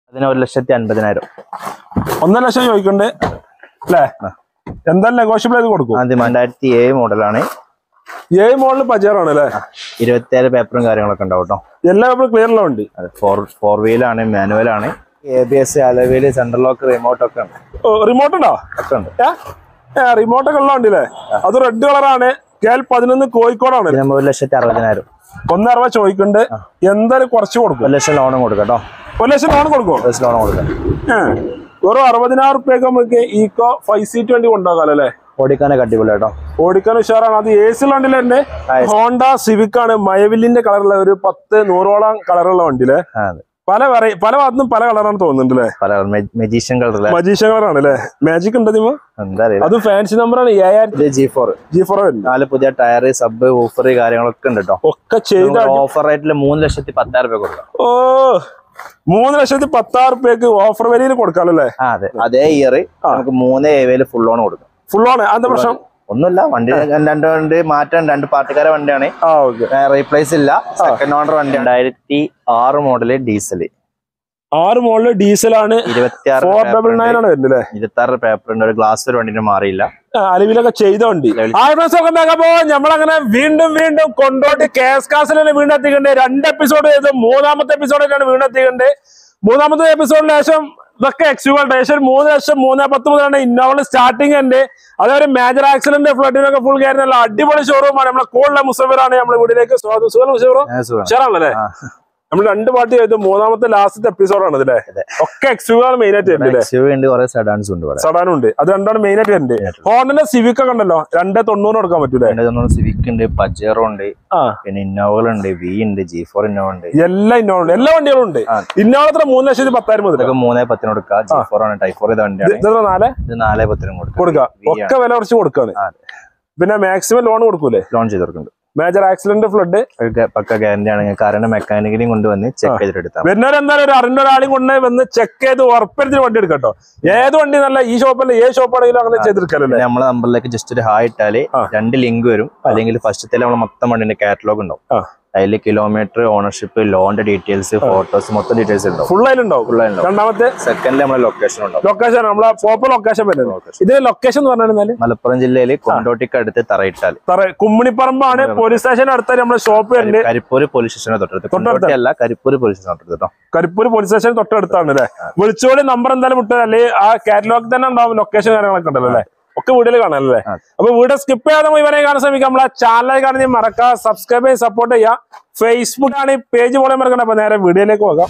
അതിന് ഒരു ലക്ഷത്തി അൻപതിനായിരം ഒന്നര ലക്ഷം ചോദിക്കണ്ട് അല്ലേ എന്തായാലും നെഗോഷ്യബിൾ ചെയ്ത് കൊടുക്കും ആദ്യം രണ്ടായിരത്തി ഏഴ് മോഡലാണ് ഏഴ് മോഡൽ പജാറാണ് അല്ലേ ഇരുപത്തിയേഴ് പേപ്പറും കാര്യങ്ങളൊക്കെ ഉണ്ടാവും കേട്ടോ എല്ലാ പേപ്പറും ക്ലിയർ ഉള്ള ഉണ്ട് അത് ഫോർ ഫോർ വീലാണ് മാനുവൽ ആണ് A B S alloy wheel central lock remote ഒക്കെ ഉണ്ട് റിമോട്ട് ഉണ്ടോ ഒക്കെ ഉണ്ട് റിമോട്ട് ഒക്കെ ഉള്ള ഉണ്ടല്ലേ അത് റെഡ് കളറാണ് കെ എൽ പതിനൊന്ന് കോഴിക്കോടാണ് ഇതിന് ഒരു ലക്ഷത്തി അറുപതിനായിരം ഒന്നരവ ചോദിക്കണ്ട് എന്തായാലും കുറച്ച് കൊടുക്കും ഒരു ലക്ഷം ലോണും കൊടുക്കാം കേട്ടോ ഒരു ലക്ഷം ലോൺ കൊടുക്കും ഒരു ലക്ഷം ലോൺ കൊടുക്കാം വെറും അറുപതിനായിരം റുപ്യക്ക് നമുക്ക് ഈക്കോ ഫൈവ് സീറ്റ് വണ്ടി കൊണ്ടുപോകാം അല്ലേ ഓടിക്കാനൊക്കെ അടിപൊളി കേട്ടോ ഓടിക്കാൻ ഉഷാറാണ് അത് എ സി വണ്ടിയിൽ തന്നെ ഹോണ്ട സിവിക് ആണ് മയവില്ലിന്റെ കളറുള്ള ഒരു പത്ത് നൂറോളം കളറുള്ള വണ്ടിയിലെ ആ, അതെ പല വെറൈ പല ഭാഗത്തും പല കളറാണ് തോന്നുന്നുണ്ട് അല്ലേ പല മെജീഷ്യൻ കളറിലെ മജീഷ കളറാണ് അല്ലേ മാജിക് ഉണ്ട് നിമ എന്താ അറിയില്ല അത് ഫാൻസി നമ്പറാണ് ഏഴായിരത്തി ഇത് ജി ഫോർ ജി ഫോർ വരുന്നത് നാല് പുതിയ ടയർ സബ് ഊഫർ കാര്യങ്ങളൊക്കെ ഉണ്ട് കേട്ടോ ഒക്കെ ചെയ്ത ഓഫർ റേറ്റിൽ മൂന്ന് ലക്ഷത്തി പത്തായിരം രൂപ കൊടുക്കാം ഓ മൂന്ന് ലക്ഷത്തി പത്താറ് റുപ്യക്ക് ഓഫർ വരിയിൽ കൊടുക്കാമല്ലോ അല്ലേ ആ അതെ അതേ ഇയർ നമുക്ക് മൂന്ന് ഏവയില് ഫുൾ ഓൺ കൊടുക്കാം ഫുൾ ആണ് എന്താ പ്രശ്നം ഒന്നുമില്ല വണ്ടി രണ്ട് വണ്ടി മാറ്റാൻ രണ്ട് പാർട്ടിക്കാരെ വണ്ടിയാണ് ആ ഓക്കെ റീപ്ലേസ് ഇല്ല സെക്കൻഡ് ഓണർ വണ്ടി രണ്ടായിരത്തി ആറ് മോഡല് ഡീസൽ ആറ് മോളില് ഡീസലാണ് ഇരുപത്തി ആറ് ഫോർ ഡബിൾ നയൻ ആണ് വരുന്നത് അല്ലേ ഇരുപത്തി ആറ് പേപ്പർ ഉണ്ട് ഒരു ഗ്ലാസ് ഒരു വണ്ടിന് മാറിയില്ല അലവിലൊക്കെ ചെയ്ത വണ്ടി ആയിരപ്പോ നമ്മളങ്ങനെ വീണ്ടും വീണ്ടും കൊണ്ടോട്ട് കേസ് കാസിലാണ് വീണ്ടും എത്തിക്കണ്ടേ രണ്ട് എപ്പിസോഡ് ചെയ്ത് മൂന്നാമത്തെ എപ്പിസോഡിലാണ് വീണ്ടും എത്തിക്കണ്ടേ മൂന്നാമത്തെ എപ്പിസോഡിന് ശേഷം ഇതൊക്കെ എക്സുകൾ ഏകദേശം ഒരു മൂന്ന് ലക്ഷം മൂന്ന് പത്ത് മുതലാണ് ഇന്നോവ സ്റ്റാർട്ടിംഗ് ഉണ്ട് അതേപോലെ മേജർ ആക്സിഡന്റ് ഫ്ലഡിനൊക്കെ ഫുൾ കയറി നല്ല അടിപൊളി ഷോറൂമാണ് നമ്മളെ കൂടുതൽ മുസഫിറാണ് നമ്മുടെ വീട്ടിലേക്ക് സ്വാഗതം സുഖം മുസഫിറോ ഏ, സുഖമാണ്. ഉഷാറാണല്ലേ നമ്മൾ രണ്ട് പാർട്ടി ചെയ്ത് മൂന്നാമത്തെ ലാസ്റ്റത്തെ എപ്പിസോഡാണ് ഇതിലെ അതെ. ഒക്കെ എക്സുകൾ മെയിൻ ആയിട്ട് വരുന്നത് SUV ഉണ്ട് കുറെ സെഡാൻസ് ഉണ്ട് ഇവിടെ സഡാനും ഉണ്ട് അത് രണ്ടാണ് മെയിൻ ആയിട്ട് വരുന്നത് ഹോണ്ടന്റെ സിവിക് ഒക്കെ ഉണ്ടല്ലോ രണ്ട് തൊണ്ണൂറ് കൊടുക്കാൻ പറ്റൂലേ സിവിക് ഉണ്ട് പജേറോ ഉണ്ട് ആ പിന്നെ ഇന്നോവകളുണ്ട് വി ഉണ്ട് ജി ഫോർ ഇന്നോവ ഉണ്ട് എല്ലാ ഇന്നോവ ഉണ്ട് എല്ലാ വണ്ടികളും ഉണ്ട് ആ. ഇന്നോവ എത്ര മൂന്ന് ലക്ഷത്തി പത്തായിരം മുതൽ ഇതൊക്കെ മൂന്നേ പത്തിന് കൊടുക്കാം ജി ഫോർ ആണ് ടൈപ്പ് ഫോർ ചെയ്ത വണ്ടിയാണ് ഇതെത്ര നാല് ഇത് നാലേ പത്തിനും കൊടുക്കാം കൊടുക്കാം V ഒക്കെ വില കുറച്ച് കൊടുക്കാണ് ആ, അതെ. പിന്നെ മാക്സിമം ലോൺ കൊടുക്കൂലേ ലോൺ ചെയ്ത് കൊടുക്കുന്നുണ്ട് മേജർ ആക്സിഡന്റ് ഫ്ലഡ് ഒക്കെ പക്ക ഗ്യാരണ്ടി ആണ് കാരണം മെക്കാനിക്കലിയും കൊണ്ടുവന്ന് ചെക്ക് ചെയ്തിട്ട് എടുത്താൽ വരുന്നവരെന്തായാലും ഒരു അറിഞ്ഞ ഒരാളെയും കൊണ്ട് വന്ന് ചെക്ക് ചെയ്ത് ഉറപ്പരുത്തിന് വണ്ടി എടുക്കട്ടോ ഏത് വണ്ടി നല്ല ഈ ഷോപ്പല്ല ഏത് ഷോപ്പാണെങ്കിലും അങ്ങനെ ചെയ്തെടുക്കാനല്ലേ നമ്മളെ നമ്പറിലേക്ക് ജസ്റ്റ് ഒരു ഹായ് ഇട്ടാല് ആ. രണ്ട് ലിങ്ക് വരും അല്ലെങ്കിൽ ഫസ്റ്റത്തെ നമ്മൾ മൊത്തം വണ്ടിന്റെ കാറ്റലോഗ് ഉണ്ടാവും ആ. അതിൽ കിലോമീറ്റർ ഓണർഷിപ്പ് ലോണിന്റെ ഡീറ്റെയിൽസ് ഫോട്ടോസ് മൊത്തം ഡീറ്റെയിൽസ് ഉണ്ടാവും ഫുൾ അതിലുണ്ടാവും ഫുൾ ഉണ്ടാവും രണ്ടാമത്തെ സെക്കൻഡിൽ നമ്മളെ ലൊക്കേഷൻ ഉണ്ടാവും ലൊക്കേഷൻ നമ്മളെ പ്രോപ്പർ ലൊക്കേഷൻ വരുന്നത് ഇത് ലൊക്കേഷൻ എന്ന് പറഞ്ഞാൽ മലപ്പുറം ജില്ലയിൽ കൊണ്ടോട്ടിക്ക് അടുത്ത് തറയിട്ടാൽ തറ കുമ്മിണിപ്പറമ്പാണ് പോലീസ് സ്റ്റേഷൻ അടുത്ത നമ്മളെ ഷോപ്പ് വരുന്നുണ്ട് കരിപ്പൂര് പോലീസ് സ്റ്റേഷനെ തൊട്ടടുത്ത് തൊട്ടടുത്ത്. കൊണ്ടോട്ടി അല്ല കരിപ്പൂര് പോലീസ് സ്റ്റേഷൻ തൊട്ടടുത്ത് കേട്ടോ കരിപ്പൂർ പോലീസ് സ്റ്റേഷൻ തൊട്ടടുത്താണ് അല്ലേ വിളിച്ചോളി നമ്പർ എന്തായാലും വിട്ടത് അല്ലെ ആ കാറ്റലോഗ് തന്നെ ഉണ്ടാവും ലൊക്കേഷൻ കാര്യങ്ങളൊക്കെ ഉണ്ടല്ലോ അല്ലേ ഒക്കെ വീഡിയോയിൽ കാണാനല്ലേ ആ. അപ്പൊ വീഡിയോ സ്കിപ്പ് ചെയ്യാതെ ഇവരെ കാണാൻ ശ്രമിക്കാം നമ്മളെ ചാനൽ കാണുന്ന മറക്കുക സബ്സ്ക്രൈബ് ചെയ്ത് സപ്പോർട്ട് ചെയ്യുക ഫേസ്ബുക്ക് ആണ് ഈ പേജ് പോലെ മറക്കണ്ട അപ്പൊ നേരെ വീഡിയോയിലേക്ക് പോകാം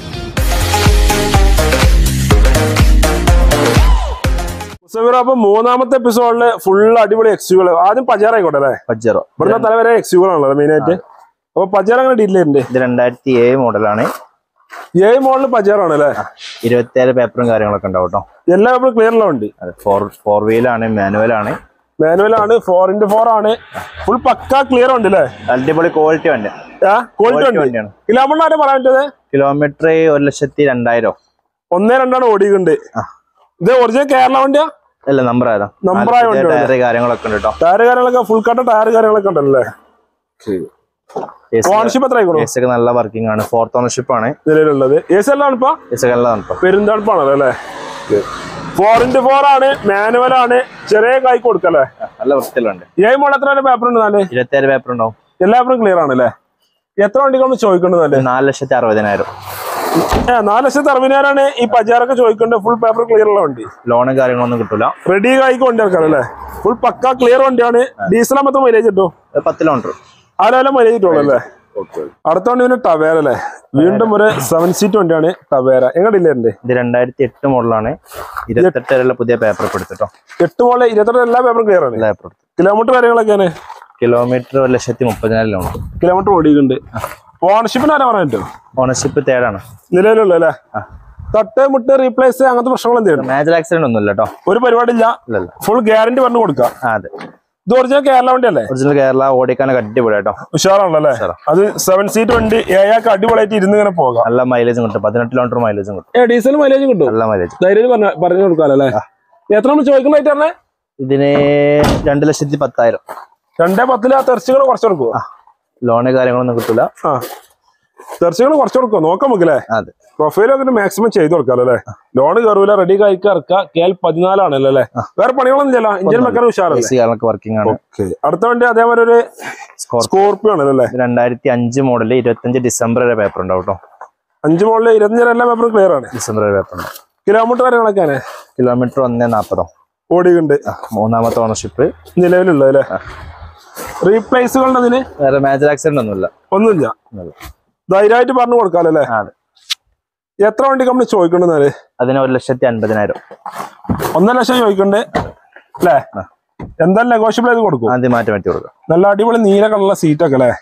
മുസഫിർ അപ്പൊ മൂന്നാമത്തെ എപ്പിസോഡില് ഫുൾ അടിപൊളി എക്സ്യൂകൾ ആദ്യം പജാർ ആയിക്കോട്ടെ അല്ലേ പജറോ ഇവിടുന്ന് തലവരെ എക്സ്യൂകളാണല്ലോ മെയിൻ ആയിട്ട് അപ്പൊ പജാർ അങ്ങനെ ഡീൽ ചെയ്യുന്നുണ്ട് ഇത് രണ്ടായിരത്തി ഏഴ് മോഡലാണ് ഏഴ് മോഡല് പജാറാണ് അല്ലേ ഇരുപത്തിയേഴ് പേപ്പറും കാര്യങ്ങളൊക്കെ ഉണ്ടാവും കേട്ടോ എല്ലാ പേപ്പറും ക്ലിയർ ഉള്ള വണ്ടി അത് ഫോർ ഫോർ വീലാണ് മാനുവൽ ആണ് മാനുവൽ ആണ് ഫോർ ഇന്റു ഫോർ ആണ് ഫുൾ പക്ക ക്ലിയർ ഉണ്ട് അല്ലേ അടിപൊളി ക്വാളിറ്റി വണ്ടി ക്വാളിറ്റി ഉണ്ട് വണ്ടിയാണ് കിലോമീറ്റർ ആരെ പറയാൻ പറ്റത് കിലോമീറ്റർ ഒരു ലക്ഷത്തി രണ്ടായിരം ഒന്നേ രണ്ടാണ് ഓടിയിട്ടുണ്ട് ആ. ഇത് ഒറിജിനൽ കേരള വണ്ടിയാ അല്ല നമ്പർ ആയതാ Number ആയ വണ്ടി ടയർ കാര്യങ്ങളൊക്കെ ഉണ്ട് കേട്ടോ ടയർ കാര്യങ്ങളൊക്കെ ഫുൾ കട്ട ടയർ കാര്യങ്ങളൊക്കെ ഉണ്ടല്ലേ ഓണർഷിപ്പ് എത്ര ആയിക്കോളും എസ് ഒക്കെ നല്ല വർക്കിംഗ് ആണ് ഫോർത്ത് ഓണർഷിപ്പ് ആണ് നിലവിലുള്ളത് എ സി എല്ലാം ഇപ്പൊ എസ് ഒക്കെ നല്ലതാണ് ഇപ്പൊ പെരുന്തടുപ്പാണല്ലോ അല്ലേ ഫോർ ഇന്റു ഫോർ ആണ് മാനുവൽ ആണ് ചെറിയ കൈ കൊടുക്കല്ലേ നല്ല വൃത്തിയിലുണ്ട് ഏഴ് മോൾ എത്ര പേപ്പർ ഉണ്ട് നാല് ഇരുപത്തിയേഴ് പേപ്പർ ഉണ്ടാവും എല്ലാ പേപ്പറും ക്ലിയർ ആണ് അല്ലേ എത്ര വണ്ടികളാണ് ചോദിക്കേണ്ടത് നാല് നാല് ലക്ഷത്തി അറുപതിനായിരം ഏ, നാല് ലക്ഷത്തി അറുപതിനായിരമാണ് ഈ പജാറൊക്കെ ചോദിക്കേണ്ടത് ഫുൾ പേപ്പർ ക്ലിയർ ഉള്ള വണ്ടി ലോണും കാര്യങ്ങളൊന്നും കിട്ടൂല റെഡി ആയിക്ക് വണ്ടി ഇറക്കാം അല്ലേ ഫുൾ പക്ക ക്ലിയർ വണ്ടിയാണ് ഡീസൽ ആകുമ്പോൾ മൈലേജ് കിട്ടും ഒരു പത്ത് കിലോമീറ്റർ ആരായാലും മൈലേജ് കിട്ടുള്ളൂ അല്ലേ അടുത്ത വണ്ടി പിന്നെ ടവേര അല്ലേ വീണ്ടും ഒരു സെവൻ സീറ്റ് വണ്ടിയാണ് ടവേര എങ്ങോട്ടില്ലേ എന്റെ ഇത് രണ്ടായിരത്തി എട്ട് മോഡലാണ് ഇരുപത്തെട്ട് വരെയുള്ള പുതിയ പേപ്പർ ഇപ്പൊ എടുത്തിട്ടോ എട്ട് പോലെ ഇരുപത്തെട്ട് എല്ലാ പേപ്പറും ക്ലിയർ ആണ് എല്ലാ പേപ്പർ എടുത്തു കിലോമീറ്റർ കാര്യങ്ങളൊക്കെയാണ് കിലോമീറ്റർ ഒരു ലക്ഷത്തി മുപ്പതിനായിരം ലോൺ കിലോമീറ്റർ ഓടിയിട്ടുണ്ട് ഓണർഷിപ്പിന് ആരാ പറയാൻ പറ്റുമോ ഓണർഷിപ്പ് തേടാണ് നിലവിലുള്ള അല്ലേ ആ. തട്ട് മുട്ട് റീപ്ലേസ് അങ്ങനത്തെ പ്രശ്നങ്ങൾ എന്തെങ്കിലും മേജർ ആക്സിഡന്റ് ഒന്നും ഇല്ല കേട്ടോ ഒരു പരിപാടിയില്ല ഇല്ലല്ല ഫുൾ ഗ്യാരണ്ടി പറഞ്ഞു കൊടുക്കാം ആ അതെ ഇത് ഒറിജിനൽ കേരള വണ്ടി അല്ലേ ഒറിജിനൽ കേരള ഓടിക്കാനൊക്കെ അടിപൊളി കേട്ടോ ഉഷാറാണല്ലോ ഉഷാറാ. അത് സെവൻ സീറ്റ് വണ്ടി ഏയാൾക്ക് അടിപൊളിയായിട്ട് ഇരുന്ന് ഇങ്ങനെ പോകാം നല്ല മൈലേജും കിട്ടും പതിനെട്ട് കിലോമീറ്റർ മൈലേജും കിട്ടും ഏ ഡീസൽ മൈലേജ് കിട്ടും നല്ല മൈലേജ് ധൈര്യം പറഞ്ഞ പറഞ്ഞു കൊടുക്കാമല്ലോ അല്ലേ എത്ര നമ്മൾ ചോദിക്കുന്ന റേറ്റ് പറഞ്ഞേ ഇതിന് രണ്ട് ലക്ഷത്തി പത്തായിരം രണ്ടേ പത്തില് ആ തെർച്ചുകൾ കുറച്ച് കൊടുക്കുവോ ലോണ് കാര്യങ്ങളൊന്നും കിട്ടൂല ആ തെർച്ചുകൾ കുറച്ച് കൊടുക്കുവോ നോക്കാം നമുക്കല്ലേ അതെ പ്രൊഫൈൽ ഒക്കെ മാക്സിമം ചെയ്ത് കൊടുക്കാം അല്ലേ ലോൺ കയറൂല റെഡി കഴിക്ക ഇറക്കുക കെ എൽ പതിനാലാണല്ലോ അല്ലേ വേറെ പണികളൊന്നും ചെയ്യല്ല ഇഞ്ചിൻ മെക്കാനും എ ഉഷാറല്ലേ സി കാര്യങ്ങളൊക്കെ വർക്കിംഗ് ആണ് ഓക്കെ അടുത്ത വണ്ടി അതേപോലെ ഒരു സ്കോർപിയോ സ്കോർപ്പിയോ ആണല്ലോ അല്ലേ രണ്ടായിരത്തി അഞ്ച് മോഡല് ഇരുപത്തഞ്ച് ഡിസംബർ വരെ പേപ്പർ ഉണ്ടാവും കേട്ടോ അഞ്ച് മോളില് ഇരുപത്തഞ്ചര എല്ലാ പേപ്പറും ക്ലിയർ ആണ് ഡിസംബർ വരെ പേപ്പർ ഉണ്ടാവും കിലോമീറ്റർ കാര്യങ്ങളൊക്കെയാണ് കിലോമീറ്റർ ഒന്നേ നാൽപ്പതോ ഓടിയുണ്ട് മൂന്നാമത്തെ ഓണർഷിപ്പ് നിലവിലുള്ളത് അല്ലേ റീപ്ലേസുകളുടെ അതിന് വേറെ മേജർ ആക്സിഡന്റ് ഒന്നുമില്ല ഒന്നുമില്ല ഒന്നുമില്ല. ധൈര്യമായിട്ട് പറഞ്ഞു കൊടുക്കാമല്ലോ അല്ലേ ആ, അതെ എത്ര വണ്ടി നമ്മൾ ചോദിക്കണ്ടെന്നാല് അതിന് ഒരു ലക്ഷത്തി അൻപതിനായിരം ഒന്നര ലക്ഷം ചോദിക്കണ്ടേ അല്ലേ എന്തായാലും നെഗോഷ്യബിൾ ചെയ്ത് കൊടുക്കും ആദ്യം മാറ്റി മാറ്റി കൊടുക്കാം നല്ല അടിപൊളി നീല കളറുള്ള സീറ്റൊക്കെ അല്ലേ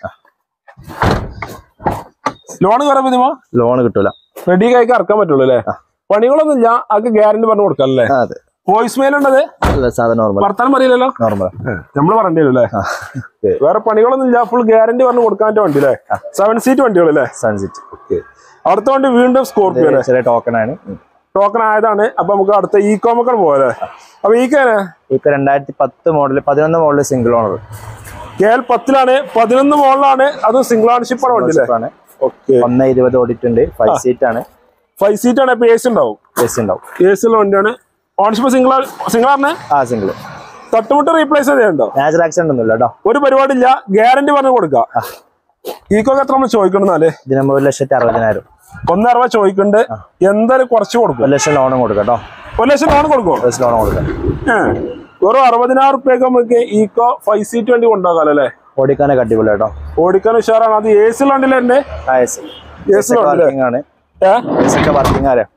ലോൺ കയറാൻ പറ്റുമോ ലോൺ കിട്ടൂല റെഡി കൈക്ക് ഇറക്കാൻ പറ്റുള്ളൂ അല്ലേ പണികളൊന്നും ഇല്ല അതൊക്കെ ഗ്യാരണ്ടി പറഞ്ഞു കൊടുക്കാം അല്ലേ ആ, അതെ വോയിസ് മെയിൽ ഉണ്ടത് അല്ല സാധാ നോർമൽ വർത്താനം പറയില്ലല്ലോ നോർമൽ നമ്മൾ പറയേണ്ടി വരും അല്ലേ വേറെ പണികളൊന്നും ഇല്ല ഫുൾ ഗ്യാരണ്ടി പറഞ്ഞു കൊടുക്കാൻ പറ്റിയ വണ്ടി അല്ലേ സെവൻ സീറ്റ് വണ്ടികൾ അല്ലേ സൺസിറ്റ് അടുത്ത വണ്ടി വീണ്ടും സ്കോർപ്പിയോ അല്ലേ ചെറിയ ടോക്കൺ ആണ് ടോക്കൺ ആയതാണ് അപ്പൊ നമുക്ക് അടുത്ത ഈ കോമൊക്കെ പോകാല്ലേ അപ്പൊ ഈ ഇപ്പൊ രണ്ടായിരത്തി പത്ത് മോഡല് പതിനൊന്ന് model single owner K L പത്തിലാണ് പതിനൊന്ന് മോളിലാണ് അത് സിംഗിൾ ഓണർഷിപ്പ് ആണ് വണ്ടി അല്ലേ ആണ് ഓക്കെ ഒന്ന് ഇരുപത് ഓടിയിട്ടുണ്ട് ഫൈവ് സീറ്റ് ആണ് ഫൈവ് സീറ്റ് ആണ് ഇപ്പൊ എ സി ഉണ്ടാവും എ സി ഉണ്ടാവും എ സി ഉള്ള വണ്ടിയാണ് ഓണർഷിപ്പ് സിംഗിൾ സിംഗിൾ ആണ് ആ സിംഗിൾ തട്ടുമുട്ട് റീപ്ലേസ് ചെയ്യണ്ടോ മേജർ ആക്സിഡന്റ് ഒന്നുമില്ല കേട്ടോ ഒരു പരിപാടിയില്ല ഗ്യാരണ്ടി പറഞ്ഞു കൊടുക്കാം ഈക്കൊക്കെ എത്ര നമ്മൾ ചോദിക്കണമെന്നാല് ഇതിന് ഒരു ലക്ഷത്തി അറുപതിനായിരം ഒന്നര ചോദിക്കണ്ട് എന്തായാലും കുറച്ച് കൊടുക്കും ഒരു ലക്ഷം ലോണും കൊടുക്കാം കേട്ടോ ഒരു ലക്ഷം ലോൺ കൊടുക്കും ഒരു ലക്ഷം ലോൺ കൊടുക്കാം വെറും അറുപതിനായിരം റുപ്യക്ക് നമുക്ക് ഈക്കോ ഫൈവ് സീറ്റ് വണ്ടി കൊണ്ടുപോകാം അല്ലേ ഓടിക്കാനൊക്കെ അടിപൊളി കേട്ടോ ഓടിക്കാൻ ഉഷാറാണ് അത് എ സി വണ്ടിയിൽ തന്നെ ആ എ സി എ സി വണ്ടിയില്ലേ വർക്കിംഗ് ആണ് ഏഹ് എ സി ഒക്കെ വർക്കിംഗ് ആരെ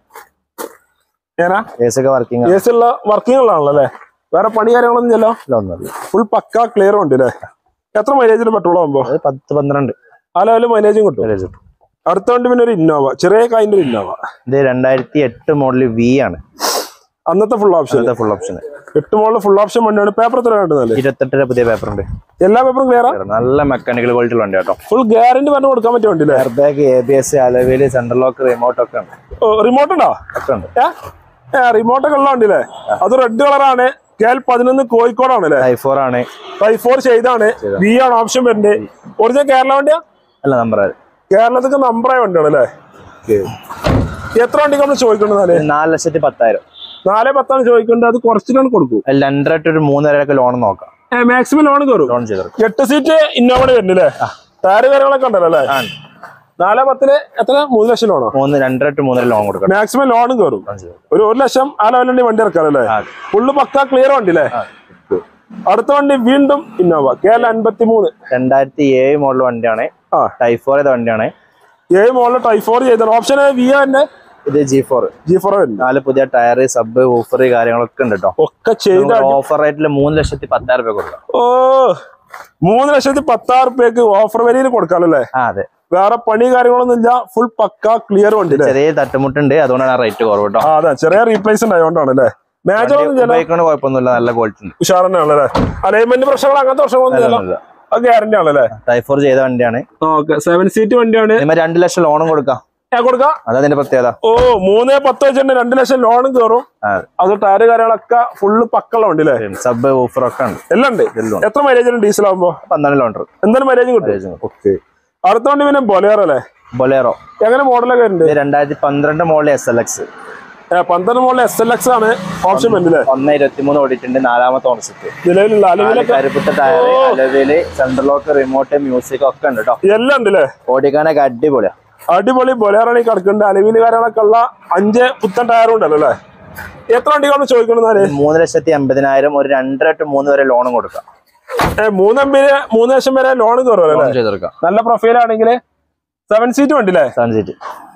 ഏനാ എ സി ഒക്കെ വർക്കിംഗ് എ സി ഉള്ള വർക്കിങ്ങുകളാണല്ലോ അല്ലേ വേറെ പണി കാര്യങ്ങളൊന്നും ഇല്ലല്ലോ ഒന്നുമില്ല ഫുൾ പക്ക ക്ലിയർ ഉണ്ട് അല്ലേ എത്ര മൈലേജിൽ പെട്രോൾ ആകുമ്പോ അത് പത്ത് പന്ത്രണ്ട് ആ ലെവലിൽ മൈലേജും കിട്ടും mileage കിട്ടും. അടുത്ത വണ്ടി പിന്നെ ഒരു ഇന്നോവ ചെറിയ കായിന്റെ ഒരു ഇന്നോവ ഇത് രണ്ടായിരത്തി എട്ട് മോഡല് വി ആണ് അന്നത്തെ ഫുൾ ഓപ്ഷൻ ഇന്നത്തെ ഫുൾ ഓപ്ഷൻ എട്ട് മോളിൽ ഫുൾ ഓപ്ഷൻ വണ്ടിയാണ് പേപ്പർ എത്ര വേണ്ടതല്ലേ ഇരുപത്തെട്ടിന് പുതിയ പേപ്പർ ഉണ്ട് എല്ലാ പേപ്പറും ക്ലിയറാ നല്ല മെക്കാനിക്കൽ ക്വാളിറ്റി ഉള്ള വണ്ടി കേട്ടോ ഫുൾ ഗ്യാരണ്ടി പറഞ്ഞു കൊടുക്കാൻ പറ്റിയ വണ്ടി അല്ലേ air bag A B S alloy wheel central lock remote ഒക്കെ ഉണ്ട് റിമോട്ട് ഉണ്ടോ ഒക്കെ ഉണ്ട് ഏ റിമോട്ട് ഒക്കെ ഉള്ള വണ്ടി അല്ലേ അത് റെഡ് കളറാണ് കെ എൽ പതിനൊന്ന് കോഴിക്കോടാണ് അല്ലേ ഐ ഫോർ ആണ് ഫൈവ് ഫോർ ചെയ്താണ് വി ആണ് ഓപ്ഷൻ വരുന്നത് ഒറിജിനൽ കേരള വണ്ടിയാ അല്ല നമ്പർ കേരളത്തിക്ക് നമ്പറായ വണ്ടിയാണ് അല്ലേ എത്ര വണ്ടിക്ക് നമ്മൾ ചോദിക്കേണ്ടത് നാല് ലക്ഷത്തി പത്തായിരം നാല് പത്താണ് ചോദിക്കേണ്ടത് അത് കുറച്ചിട്ടാണ് കൊടുക്കും അതിൽ രണ്ടര ഒരു മൂന്നരയൊക്കെ ലോൺ നോക്കാം മാക്സിമം ലോൺ കയറും ലോൺ ചെയ്തെടുക്കാം എട്ട് സീറ്റ് ഇന്നോവയുടെ വരുന്നില്ലേ ടയറ് കാര്യങ്ങളൊക്കെ ഉണ്ടല്ലോ അല്ലേ ആ, നാല് പത്തിന് എത്ര മൂന്ന് ലക്ഷം ലോണോ മൂന്ന് രണ്ടര ടു മൂന്നര ലോൺ കൊടുക്കാം മാക്സിമം ലോണും കയറും ലോൺ ചെയ്തെടുക്കാം ഒരു ഒരു ലക്ഷം ആ ലെവലിൽ വണ്ടി ഇറക്കാനല്ലേ ആ. ഫുള്ള് പക്ക ക്ലിയർ വണ്ടി അല്ലേ അടുത്ത വണ്ടി വീണ്ടും ഇന്നോവ കെ എൽ അൻപത്തി മൂന്ന് രണ്ടായിരത്തി ഏഴ് മോഡൽ വണ്ടിയാണ് ആ ടൈഫോർ ചെയ്ത വണ്ടിയാണ് ഏഴ് മോളിൽ ടൈഫോർ ചെയ്താണ് ഓപ്ഷൻ വി തന്നെ ഇത് ജി ഫോർ ജി ഫോർ വരുന്നത് നാല് പുതിയ ടയർ സബ് ഊഫർ കാര്യങ്ങളൊക്കെ ഉണ്ട് കേട്ടോ ഒക്കെ ചെയ്ത ഓഫർ റേറ്റിൽ മൂന്ന് ലക്ഷത്തി പത്തായിരം രൂപ കൊടുക്കാം ഓ മൂന്ന് ലക്ഷത്തി പത്താറ് റുപ്യക്ക് ഓഫർ വരിയിൽ കൊടുക്കാമല്ലേ ആ അതെ വേറെ പണി കാര്യങ്ങളൊന്നും ഇല്ല ഫുൾ പക്ക ക്ലിയർ വണ്ടി അല്ലേ ചെറിയ തട്ടുമുട്ടുണ്ട് അതുകൊണ്ടാണ് റേറ്റ് കുറവ് കേട്ടോ ആ അതെ ചെറിയ റീപ്ലേസ്മെന്റ് ആയതുകൊണ്ടാണ് അല്ലേ മേജർ ഒന്നും ചില ഉപയോഗിക്കണ കുഴപ്പമൊന്നുമില്ല നല്ല ക്വാളിറ്റി ഉണ്ട് ഉഷാർ തന്നെയാണ് അല്ലേ അലൈൻമെന്റ് പ്രശ്നങ്ങൾ അങ്ങനത്തെ പ്രശ്നങ്ങളൊന്നും ഇല്ല ഒന്നുമില്ല. അത് ഗ്യാരണ്ടി ആണല്ലേ ടൈഫോർ ചെയ്ത വണ്ടിയാണ് ഓക്കെ സെവൻ സീറ്റ് വണ്ടിയാണ് ഇനിമ രണ്ട് ലക്ഷം ലോണും കൊടുക്കാം ഞാൻ കൊടുക്കാം അതാ അതിന്റെ പ്രത്യേകത ഓ മൂന്ന് പത്ത് വെച്ചിട്ട് രണ്ട് ലക്ഷം ലോണും കയറും ആ, അത് ടയർ കാര്യങ്ങളൊക്കെ ഫുള്ള് പക്കുള്ള വണ്ടി അല്ലേ സബ് ഊഫർ ഒക്കെ ഉണ്ട് എല്ലാം ഉണ്ട് എല്ലാം ഉണ്ട്. എത്ര മൈലേജ് ഉണ്ട് ഡീസൽ ആകുമ്പോ പന്ത്രണ്ട് ലോണ്ടർ എന്തായാലും മൈലേജും കിട്ടും ഓക്കെ അടുത്ത വണ്ടി പിന്നെ ബൊലേറോ അല്ലേ ബൊലേറോ എങ്ങനെ മോഡലൊക്കെ ഉണ്ട് ഇത് രണ്ടായിരത്തി പന്ത്രണ്ട് മോഡൽ എസ് എൽ എക്സ് ഏ, പന്ത്രണ്ട് മോഡൽ എസ് എൽ എക്സ് ആണ് ഓപ്ഷൻ വരുന്നില്ലേ ഒന്ന് ഇരുപത്തി മൂന്ന് ഓടിയിട്ടുണ്ട് നാലാമത്തെ ഓണർഷിപ്പ് നിലവിലുള്ള അലവിലൊക്കെ കരുപ്പിട്ട tyre alloy wheel central lock remote music ഒക്കെ ഉണ്ട് കേട്ടോ എല്ലാം ഉണ്ട് അല്ലേ ഓടിക്കാനൊക്കെ അടിപൊളിയാ അടിപൊളി ബൊലേറാണ് ഈ കിടക്കുന്നുണ്ട് അലവില് കാര്യങ്ങളൊക്കെ ഉള്ള അഞ്ച് പുത്തൻ ടയറും ഉണ്ടല്ലോ അല്ലേ എത്ര വണ്ടികളാണ് ചോദിക്കണെന്നാല് മൂന്ന് ലക്ഷത്തി എൺപതിനായിരം ഒരു രണ്ടര ടു മൂന്ന് വരെ ലോണും കൊടുക്കാം ഏ, മൂന്ന് എമ്പിന് മൂന്ന് ലക്ഷം വരെ ലോൺ കയറും അല്ലേ ലോൺ ചെയ്തെടുക്കാം നല്ല പ്രൊഫൈൽ ആണെങ്കിൽ സെവൻ സീറ്റ് വണ്ടി അല്ലേ സെവൻ സീറ്റ്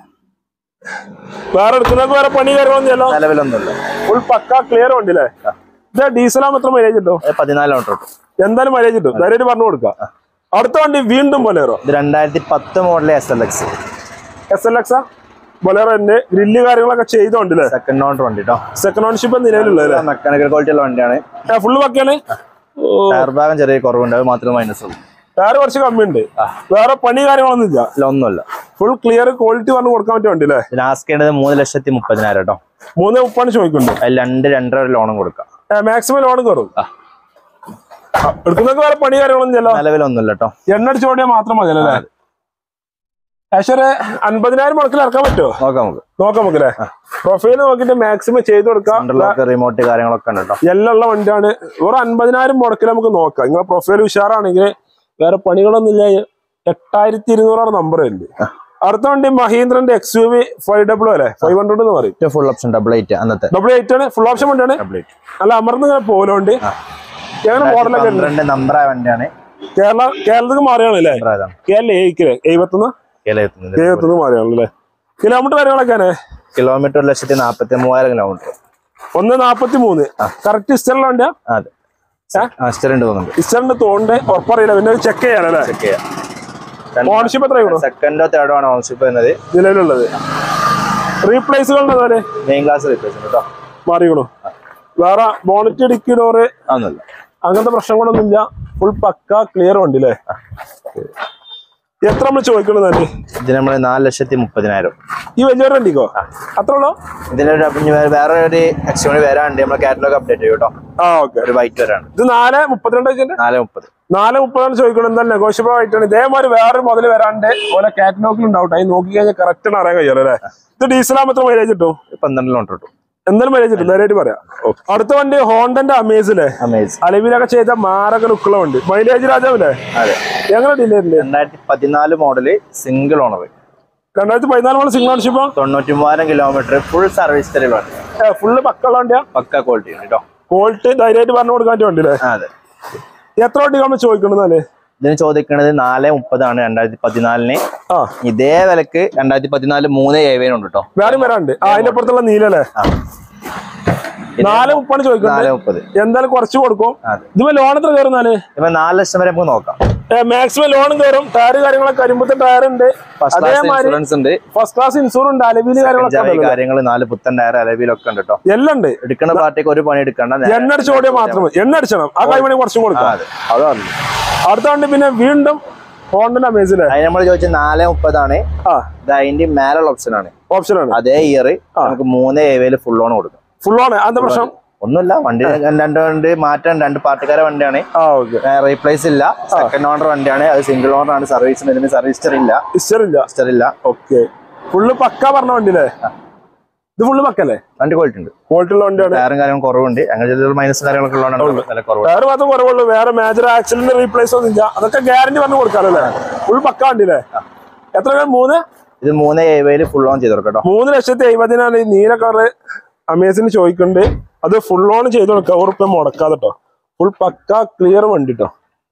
വേറെ എടുക്കുന്നവർക്ക് വേറെ പണി കാര്യങ്ങളൊന്നും ചെയ്യല്ലോ നിലവിലൊന്നുമില്ല ഫുൾ പക്ക ക്ലിയർ വണ്ടി അല്ലേ ഇത് ഡീസലാകുമ്പോൾ എത്ര മൈലേജ് കിട്ടും അത് പതിനാല് ലോൺ കിട്ടും എന്തായാലും മൈലേജ് കിട്ടും ധൈര്യമായിട്ട് പറഞ്ഞു കൊടുക്കാം അടുത്ത വണ്ടി വീണ്ടും ബൊലേറോ ഇത് രണ്ടായിരത്തി പത്ത് model S L X S L X Bolero തന്നെ ഗ്രില്ല് കാര്യങ്ങളൊക്കെ ചെയ്തോണ്ടല്ലേ സെക്കൻഡ് ഓണർ വണ്ടി കേട്ടോ സെക്കൻഡ് ഓൺഷിപ്പ് നിലവിലുള്ളത് അല്ലേ മെക്കാനിക്കൽ ക്വാളിറ്റി ഉള്ള വണ്ടിയാണ് ഫുള്ള് പക്കയാണ് ടയർ ഭാഗം ചെറിയ കുറവുണ്ട് അത് മാത്രമേ മൈനസ് ഉള്ളൂ വേറെ കുറച്ച് കമ്മിയുണ്ട് വേറെ പണി കാര്യങ്ങളൊന്നും ഇല്ല ഇല്ല ഒന്നുമില്ല ഫുൾ ക്ലിയർ ക്വാളിറ്റി പറഞ്ഞു കൊടുക്കാൻ പറ്റിയ വണ്ടി അല്ലേ ഇതിന് ആസ്ക് ചെയ്യേണ്ടത് മൂന്ന് ലക്ഷത്തി മുപ്പതിനായിരം കേട്ടോ മൂന്ന് മുപ്പാണ് ചോദിക്കുന്നുണ്ട് അതിൽ രണ്ട് രണ്ടര വരെ ലോണും കൊടുക്കാം മാക്സിമം ലോൺ കയറും എടുക്കുന്നവർക്ക് വേറെ പണി കാര്യങ്ങളൊന്നും ഇല്ല നിലവിലൊന്നുമില്ല കേട്ടോ എണ്ണ അടിച്ചോടിയാൽ മാത്രം മതി അല്ലേ ഏകദേശം ഒരു അൻപതിനായിരം മുടക്കിൽ ഇറക്കാൻ പറ്റുമോ നോക്കാം നമുക്ക് നോക്കാം നമുക്കല്ലേ പ്രൊഫൈൽ നോക്കിയിട്ട് മാക്സിമം ചെയ്ത് കൊടുക്കാം സെൻട്രൽ ലോക്ക് റിമോട്ട് കാര്യങ്ങളൊക്കെ ഉണ്ട് കേട്ടോ എല്ലാം ഉള്ള വണ്ടിയാണ് ഒരു അൻപതിനായിരം മുടക്കിൽ നമുക്ക് നോക്കാം നിങ്ങളെ പ്രൊഫൈൽ ഉഷാറാണെങ്കിൽ വേറെ പണികളൊന്നും ഇല്ല എട്ടായിരത്തി ഇരുന്നൂറാണ് നമ്പർ ഉണ്ട് അടുത്ത വണ്ടി മഹീന്ദ്രന്റെ X U V five double അല്ലേ ഫൈവ് ഹൺഡ്രഡ് എന്ന് പറയും ഫുൾ ഓപ്ഷൻ ഡബിൾ എയ്റ്റ് അന്നത്തെ ഡബിൾ എയ്റ്റ് ആണ് ഫുൾ ഓപ്ഷൻ വണ്ടിയാണ് ഡബിൾ എയ്റ്റ് നല്ല അമർന്ന് ഇങ്ങനെ പോലുണ്ട് എങ്ങനെ മോഡലൊക്കെ ഉണ്ട് പന്ത്രണ്ട് നമ്പർ ആയ വണ്ടിയാണ് കേരള കേരളത്തിൽ മാറിയാണല്ലേ നമ്പർ ആയതാണ് കേരള ഏയ്ക്കല് എഴുപത്തൊന്ന് കേരളത്തിൽ എഴുപത്തൊന്ന് മാറിയാണല്ലേ കിലോമീറ്റർ കാര്യങ്ങളൊക്കെയാണ് കിലോമീറ്റർ ഒരു ലക്ഷത്തി നാപ്പത്തി മൂവായിരം കിലോമീറ്റർ ഒന്ന് നാപ്പത്തി മൂന്ന് കറക്റ്റ് ഇസ്റ്ററിലെ വണ്ടിയാ അതെ ആ സ്റ്റെറുണ്ട് തോന്നുന്നുണ്ട് ഇസ്റ്ററിന്റെ തോണ്ട് ഉറപ്പറിയില്ല പിന്നെ ചെക്ക് ചെയ്യാനല്ലേ ചെക്ക് ചെയ്യാം ഓണർഷിപ്പ് എത്ര കിട്ടും സെക്കൻഡോ തേർഡോ ആണ് ഓൺഷിപ്പ് എന്നത് നിലവിലുള്ളത് റീപ്ലേസുകളുടെ പോലെ മെയിൻ ക്ലാസ് റീപ്ലേസ് കേട്ടോ മാറിക്കണു വേറെ ബോണറ്റ് ഡിക്കി ഡോറ് അതൊന്നുമില്ല അങ്ങനത്തെ പ്രശ്നങ്ങളൊന്നുമില്ല ഫുൾ പക്ക ക്ലിയർ വണ്ടി അല്ലേ എത്ര നമ്മൾ ചോദിക്കണത് തന്നെ ഇതിന് നമ്മൾ നാല് ലക്ഷത്തി മുപ്പതിനായിരം ഈ വലിയൊരു വണ്ടിക്കോ അത്ര ഉള്ളോ ഇതിനൊരു അപ്പൊ ഇനി വേറെ- വേറെ ഒരു എക്സ്ട്രോണി വരാണ്ട് നമ്മളെ കാറ്റലോഗ് അപ്ഡേറ്റ് ചെയ്യും കേട്ടോ ആ ഓക്കെ ഒരു വൈറ്റ് വരാണ്ട് ഇത് നാല് മുപ്പത്തിരണ്ട് വെച്ചിട്ട് നാല് മുപ്പത് നാല് മുപ്പതാണ് ചോദിക്കണം എന്തായാലും നെഗോഷ്യബിൾ ആയിട്ടാണ് ഇതേമാതിരി വേറൊരു മുതൽ വരാണ്ട് ഓരോ കാറ്റലോഗിൽ ഉണ്ടാവും അതിന് നോക്കി കഴിഞ്ഞാൽ കറക്റ്റ് ആണ് അറിയാൻ കഴിയുമല്ലോ അല്ലേ ഇത് ഡീസലാകുമ്പോൾ എത്ര മൈലേജ് കിട്ടും പന്ത്രണ്ട് കിലോമീറ്റർ കിട്ടും എന്തായാലും മൈലേജ് കിട്ടും നേരായിട്ട് പറയാം അടുത്ത വണ്ടി ഹോണ്ടന്റെ അമേസിലെ അമേസ് അലവിലൊക്കെ ചെയ്ത മാരക ലുക്കുള്ള വണ്ടി മൈലേജ് രാജാവില്ലേ അതെ എങ്ങനെ ഡിലേ ഉണ്ട് രണ്ടായിരത്തി പതിനാല് മോഡല് സിംഗിൾ ഓണർ രണ്ടായിരത്തി പതിനാല് മോഡൽ സിംഗിൾ ഓണർഷിപ്പോ തൊണ്ണൂറ്റി മൂവായിരം കിലോമീറ്റർ ഫുൾ സർവീസ് തരവാണ് ഫുള്ള് പക്കുള്ള വണ്ടിയാ പക്ക ക്വാളിറ്റി ഉണ്ട് കേട്ടോ ക്വാളിറ്റി ധൈര്യമായിട്ട് പറഞ്ഞു കൊടുക്കാൻ പറ്റിയ വണ്ടി അല്ലേ ആ, അതെ എത്ര വണ്ടി നമ്മൾ ചോദിക്കണമെന്നല്ലേ ഇതിന് ചോദിക്കുന്നത് നാല് മുപ്പതാണ് രണ്ടായിരത്തി പതിനാലിന് ആ ഇതേ വിലക്ക് രണ്ടായിരത്തി പതിനാല് മൂന്ന് ഏവേനുണ്ട് കേട്ടോ വേറെയും വരാണ്ട് ആ അതിന്റെ അപ്പുറത്തുള്ള നീലല്ലേ ആ. നാല് മുപ്പാണ് ചോദിക്കുന്നത് നാല് മുപ്പത് എന്തായാലും കുറച്ച് കൊടുക്കും അതെ ഇതിപ്പോ ലോൺ എത്ര കയറുന്നാല് ഇപ്പൊ നാല് ലക്ഷം വരെ നമുക്ക് നോക്കാം മാക്സിമം ലോണും കയറും ടയർ കാര്യങ്ങളൊക്കെ കരിമ്പത്തെ ടയർ ഉണ്ട് ഫസ്റ്റ് ക്ലാസ് അതേമാതിരി ഇൻഷുറൻസ് ഉണ്ട് ഫസ്റ്റ് ക്ലാസ് ഇൻഷൂർ ഉണ്ട് അലവില് കാര്യങ്ങളൊക്കെ ജാതി ഉണ്ടല്ലോ. കാര്യങ്ങൾ നാല് പുത്തൻ ടയർ അലവിലൊക്കെ ഉണ്ട് കേട്ടോ എല്ലാം ഉണ്ട് എടുക്കുന്ന പാർട്ടിക്ക് ഒരു പണി എടുക്കണ്ട നേരെ എണ്ണ അടിച്ച് ഓടിയാൽ മാത്രം മതി. എണ്ണ അടിച്ചണം ആ കൈമണി കുറച്ചും ആ, കൊടുക്കാം അതെ അതാണ് അടുത്ത വണ്ടി പിന്നെ വീണ്ടും ഹോണ്ടന്റെ അമേസിലെ അതിന് നമ്മൾ ചോദിച്ച നാല് മുപ്പതാണ് ആ ഇത് അതിന്റെ മേലുള്ള ഓപ്ഷൻ ആണ് ഓപ്ഷൻ ആണ് അതേ ഇയർ നമുക്ക് മൂന്ന് ഏവയില് ഫുൾ ഓൺ കൊടുക്കും ഫുൾ ആണ് എന്താ പ്രശ്നം ഒന്നുമില്ല വണ്ടി രണ്ട് വണ്ടി മാറ്റാൻ രണ്ട് പാർട്ടിക്കാരെ വണ്ടിയാണ് ആ ഓക്കെ റീപ്ലേസ് ഇല്ല സെക്കൻഡ് ഓണർ വണ്ടിയാണ് അത് സിംഗിൾ ഓണർ ആണ് സർവീസിന് ഇതിന് സർവീസ് ഹിസ്റ്റർ ഇല്ല ഇഷ്ടമില്ല ഹിസ്റ്റർ ഇല്ല ഓക്കെ ഫുള്ള് പക്ക പറഞ്ഞ വണ്ടിയില്ലേ ഇത് ഫുള്ള് പക്കല്ലേ വണ്ടി ക്വാളിറ്റി ഉണ്ട് ക്വാളിറ്റി ഉള്ള വണ്ടിയാണ് ടയറും കാര്യങ്ങളും കുറവുണ്ട് അങ്ങനെ ചില മൈനസ് കാര്യങ്ങളൊക്കെ ഉള്ളതുകൊണ്ടാണ് വില കുറവ് ടയർ മാത്രം കുറവുള്ളൂ വേറെ മേജർ ആക്സിഡന്റ് റീപ്ലേസ് ഒന്നും ഇല്ല അതൊക്കെ ഗ്യാരണ്ടി പറഞ്ഞു കൊടുക്കാമല്ലോ അല്ലേ ഫുൾ പക്ക വണ്ടിയില്ലേ എത്ര പേര് മൂന്ന് ഇത് മൂന്ന് ഏവയില് ഫുൾ ഓൺ ചെയ്ത് കൊടുക്കാം കേട്ടോ മൂന്ന് ലക്ഷത്തി എഴുപതിനാണ് ഈ നീല കളറ് അമേസിന് ചോദിക്കുന്നുണ്ട് അത് ഫുൾ ഓൺ ചെയ്ത് കൊടുക്കാം ഉറുപ്പ് മുടക്കാതെ കേട്ടോ ഫുൾ പക്ക ക്ലിയർ വണ്ടി കേട്ടോ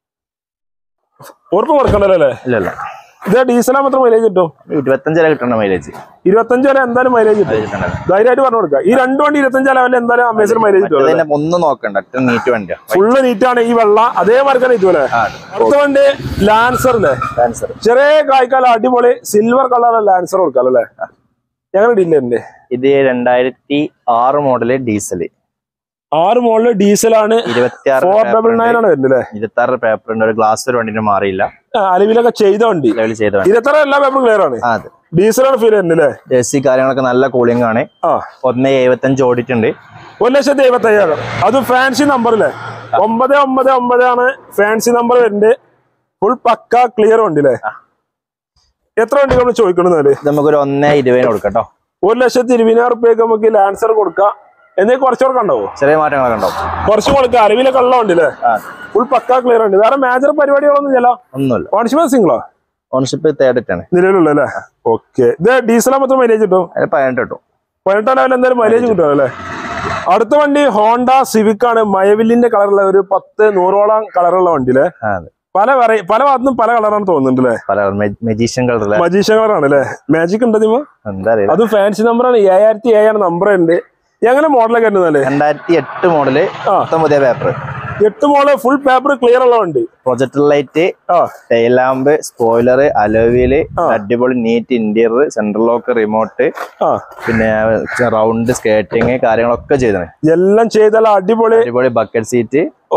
ഉറുപ്പ് മുടക്കണ്ടല്ലോ അല്ലേ ഇല്ല ഇല്ല ഇത് ഡീസലാ മാത്രം മൈലേജ് കിട്ടും ഇരുപത്തഞ്ച് വരെ കിട്ടണം മൈലേജ് ഇരുപത്തഞ്ച് വരെ എന്തായാലും മൈലേജ് കിട്ടും കിട്ടണത് ധൈര്യമായിട്ട് പറഞ്ഞു കൊടുക്കാം ഈ രണ്ട് വണ്ടി ഇരുപത്തഞ്ച് ലെവലിൽ എന്തായാലും അമേസിന് മൈലേജ് കിട്ടും ഇതിന്റെ ഒന്നും നോക്കണ്ട ഒറ്റ നീറ്റ് വണ്ടിയാ ഫുള്ള് നീറ്റാണ് ഈ വെള്ള അതേ മാർക്കാണ് ഇതുപോലെ ആ, അടുത്ത വണ്ടി ലാൻസർ അല്ലേ ആൻസർ ചെറിയ കായ്ക്കാലം അടിപൊളി സിൽവർ കളർ ലാൻസർ കൊടുക്കാം അല്ലേ ഞങ്ങൾ ഡീലറിന്റെ ഇത് രണ്ടായിരത്തി ആറ് മോഡല് ഡീസല് ആറ് മോളില് ഡീസലാണ് ഇരുപത്തി ഫോർ ഡബിൾ നയൻ ആറ് ആണ് വരുന്നത് അല്ലേ ഇരുപത്തി ആറ് പേപ്പർ ഉണ്ട് ഒരു ഗ്ലാസ് ഒരു വണ്ടിന് മാറിയില്ല ആ, അലവിലൊക്കെ ചെയ്ത വണ്ടി ലെവൽ ചെയ്ത വണ്ടി ഇരുപത്താറ് എല്ലാ പേപ്പറും ക്ലിയർ ആണ് ആ, അതെ ഡീസലാണ് ഫീൽ വരുന്നത് അല്ലേ എ സി കാര്യങ്ങളൊക്കെ നല്ല കൂളിംഗ് ആണ് ആ ഒന്ന് എഴുപത്തഞ്ച് ഓടിയിട്ടുണ്ട് ഒരു ലക്ഷത്തി എഴുപത്തി അയ്യായിരം അത് ഫാൻസി നമ്പർ അല്ലേ ഒമ്പത് ഒമ്പത് ഒമ്പത് ആണ് ഫാൻസി നമ്പർ വരുന്നത് ഫുൾ പക്ക ക്ലിയർ വണ്ടി അല്ലേ എത്ര വണ്ടി നമ്മൾ ചോദിക്കണമെന്നാല് ഇത് നമുക്കൊരു ഒന്നേ ഇരുപതിന് കൊടുക്കാം കേട്ടോ ഒരു ലക്ഷത്തി ഇരുപതിനായിരം റുപ്യക്ക് നമുക്ക് ലാൻസർ കൊടുക്കാം എന്നേ കുറച്ച് കൊടുക്കാൻ ഉണ്ടാവോ ചെറിയ മാറ്റങ്ങളൊക്കെ ഉണ്ടാവും കുറച്ച് കൊടുക്കാം അലവിലൊക്കെ ഉള്ള വണ്ടി അല്ലേ ആ ഫുൾ പക്ക ക്ലിയർ ഉണ്ട് വേറെ മേജർ പരിപാടികളൊന്നും ഇല്ല ഒന്നുമില്ല ഓൺഷിപ്പ് സിംഗിളോ ഓൺഷിപ്പ് തേർഡിട്ടാണ് നിലവിലുള്ള അല്ലേ ഓക്കെ ഇത് ഡീസലാ മാത്രം മൈലേജ് കിട്ടും അതിന് പതിനെട്ട് കിട്ടും പതിനെട്ടാം ലെവൽ എന്തായാലും മൈലേജ് കിട്ടും അല്ലേ അടുത്ത വണ്ടി ഹോണ്ട സിവിക് ആണ് മയവില്ലിന്റെ കളറുള്ള ഒരു പത്ത് നൂറോളം കളറുള്ള വണ്ടിയിലെ ആ, അതെ പല വെറൈ പല ഭാഗത്തുനിന്നും പല കളറാണ് തോന്നുന്നുണ്ട് അല്ലേ പല മെജീഷ്യൻ കളറിലെ മജീഷ കളറാണ് അല്ലേ മാജിക് ഉണ്ട് നിമ എന്താ അറിയില്ല അത് ഫാൻസി നമ്പറാണ് ഏഴായിരത്തി ഏഴാണ് നമ്പർ ഉണ്ട് എങ്ങനെ മോഡലൊക്കെ വരുന്നല്ലേ രണ്ടായിരത്തി എട്ട് മോഡല് ആ. മൊത്തം പുതിയ പേപ്പർ എട്ട് മോഡല് ഫുൾ പേപ്പർ ക്ലിയർ ഉള്ള വണ്ടി പ്രൊജക്ടർ ലൈറ്റ് ആ ടെയിൽ ലാമ്പ് സ്പോയിലർ അലോവിയില് അടിപൊളി neat interior central lock remote ആ പിന്നെ റൗണ്ട് സ്കേറ്റിങ് കാര്യങ്ങളൊക്കെ ചെയ്തത് എല്ലാം ചെയ്താൽ അടിപൊളി അടിപൊളി ബക്കറ്റ് സീറ്റ് ഓ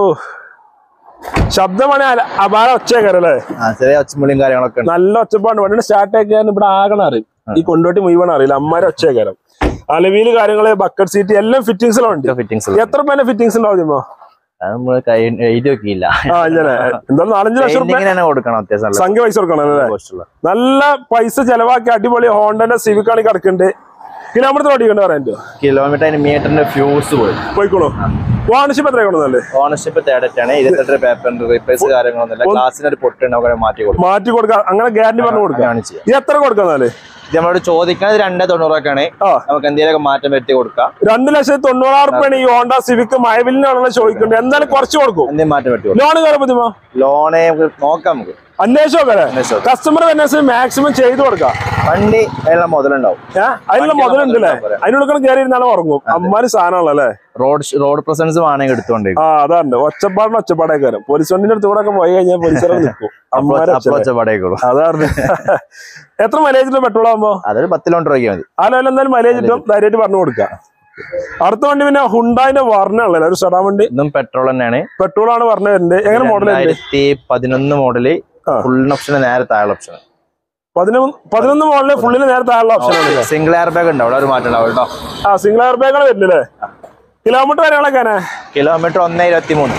ശബ്ദമാണ് അല- അപാര ഒച്ചയൊക്കെ അല്ലേ ചെറിയ ഒച്ചമുളിയും കാര്യങ്ങളൊക്കെ ഉണ്ട് നല്ല ഒച്ചപ്പാണ് വണ്ടി സ്റ്റാർട്ട് ആക്കിയാൽ ഇവിടെ ആകണ അറിയും ഈ കൊണ്ടോട്ടി മുഴുവൻ അറിയില്ല അമ്മാരെ ഒച്ചയൊക്കെ അലവിയില് കാര്യങ്ങള് ബക്കറ്റ് സീറ്റ് എല്ലാം ഫിറ്റിംഗ്സിലുണ്ട് ഫിറ്റിംഗ്സ് എത്ര പേരെ ഫിറ്റിംഗ്സ് ഉണ്ടാവും അത് നമ്മള് കൈ എഴുതി വെക്കില്ല ആ ഇങ്ങനെ എന്തായാലും നാലഞ്ച് ലക്ഷം റുപ്യ പെയിന്റിങ്ങിന് തന്നെ കൊടുക്കണം അത്യാവശ്യം നല്ല സംഖ്യ പൈസ കൊടുക്കണം അല്ലേ cost ഉള്ള. നല്ല പൈസ ചെലവാക്കി അടിപൊളി ഹോണ്ടന്റെ സിവിക്കാണ് കിടക്കുന്നുണ്ട് കിലോമീറ്റർ ഓടിക്കണ്ട പറയാൻ കിലോമീറ്റർ അതിന് മീറ്ററിന്റെ ഫ്യൂസ് പോയി പോയിക്കോളൂ വാണിഷിപ്പ് എത്ര കൊടുക്കുന്നല്ലേ ഓണർഷിപ്പ് തേടറ്റാണ് ഇരുപത്തെട്ട് പേപ്പർ റീപ്ലേസ് കാര്യങ്ങളൊന്നുമില്ല ഗ്ലാസിന് ഒരു പൊട്ടുണ്ടാവും മാറ്റി കൊടുക്കും മാറ്റി കൊടുക്കാം അങ്ങനെ ഗ്യാരണ്ടി പറഞ്ഞു കൊടുക്കാം അങ്ങനെയാണ് ചെയ്യുക ഇത് എത്ര കൊടുക്കാന്നാല് ഇത് നമ്മളോട് ചോദിക്കുന്നത് രണ്ടേ തൊണ്ണൂറൊക്കെയാണ് ആ നമുക്ക് എന്തെങ്കിലുമൊക്കെ മാറ്റം വരുത്തി കൊടുക്കാം രണ്ട് ലക്ഷത്തി തൊണ്ണൂറായിരം റുപ്യാണ് ഈ ഹോണ്ട സിവിക്ക് മയവിലിനാണല്ലോ ചോദിക്കുന്നത് എന്തായാലും കുറച്ച് കൊടുക്കും എന്തെങ്കിലും മാറ്റം വരുത്തി കൊടുക്കാം ലോൺ കയറി പറ്റുമോ ലോണ് നമുക്ക് നോക്കാം നമുക്ക് അന്വേഷിച്ചോ വരെ അന്വേഷിച്ചോ. കസ്റ്റമർ തന്നെ മാക്സിമം ചെയ്തു കൊടുക്കാം വണ്ടി അതിനുള്ള മുതലുണ്ടാവും ഏഹ് അതിനുള്ള വണ്ടി മുതലുണ്ട് അല്ലേ നമുക്ക് അതിനുള്ളിൽ കയറി ഇരുന്നാലും ഉറങ്ങും അമ്മാര് സാധനമാണല്ലോ അല്ലേ റോഡ് റോഡ് പ്രസൻസ് വേണമെങ്കിൽ എടുത്തോണ്ട് ആ അതാണ് ഒച്ചപ്പാടിന് ഒച്ചപ്പാടേ കയറും പോലീസ് വണ്ടിന്റെ അടുത്ത് കൂടെ ഒക്കെ പോയി കഴിഞ്ഞാൽ പോലീസുകാരെ നിൽക്കും അമ്മാര് അപ്പൊ ഒച്ചപ്പാടേക്കുള്ളൂ അതാണ് എത്ര മൈലേജിന്റെ പെട്രോൾ ആകുമ്പോ അതൊരു പത്ത് കിലോമീറ്റർ ഒക്കെ മതി ആ ലെവലിൽ എന്തായാലും മൈലേജ് കിട്ടും ധൈര്യമായിട്ട് പറഞ്ഞു കൊടുക്കാം അടുത്ത വണ്ടി പിന്നെ ഹുണ്ടായിന്റെ വർണ്ണല്ലേ ഒരു സെഡാൻ വണ്ടി ഇതും പെട്രോൾ തന്നെയാണ് പെട്രോൾ ആണ് പറഞ്ഞു വരുന്നത് എങ്ങനെ മോഡൽ രണ്ടായിരത്തി പതിനൊന്ന് മോഡല് ആ. ഫുൾ ഓപ്ഷൻ നേരെ താഴെ ഓപ്ഷൻ പതിനൊന്ന് പതിനൊന്ന് മോഡല് ഫുള്ളിന് നേരത്തെ ആയുള്ള ഓപ്ഷൻ ആണ് സിംഗിൾ എയർ ബാഗ് ഉണ്ടാവും അവിടെ ഒരു മാറ്റം ഉണ്ടാവും കേട്ടോ ആ സിംഗിൾ എയർ ബാഗാണ് വരുന്നില്ലേ കിലോമീറ്റർ കാര്യങ്ങളൊക്കെ കിലോമീറ്റർ ഒന്ന് ഇരുപത്തി മൂന്ന്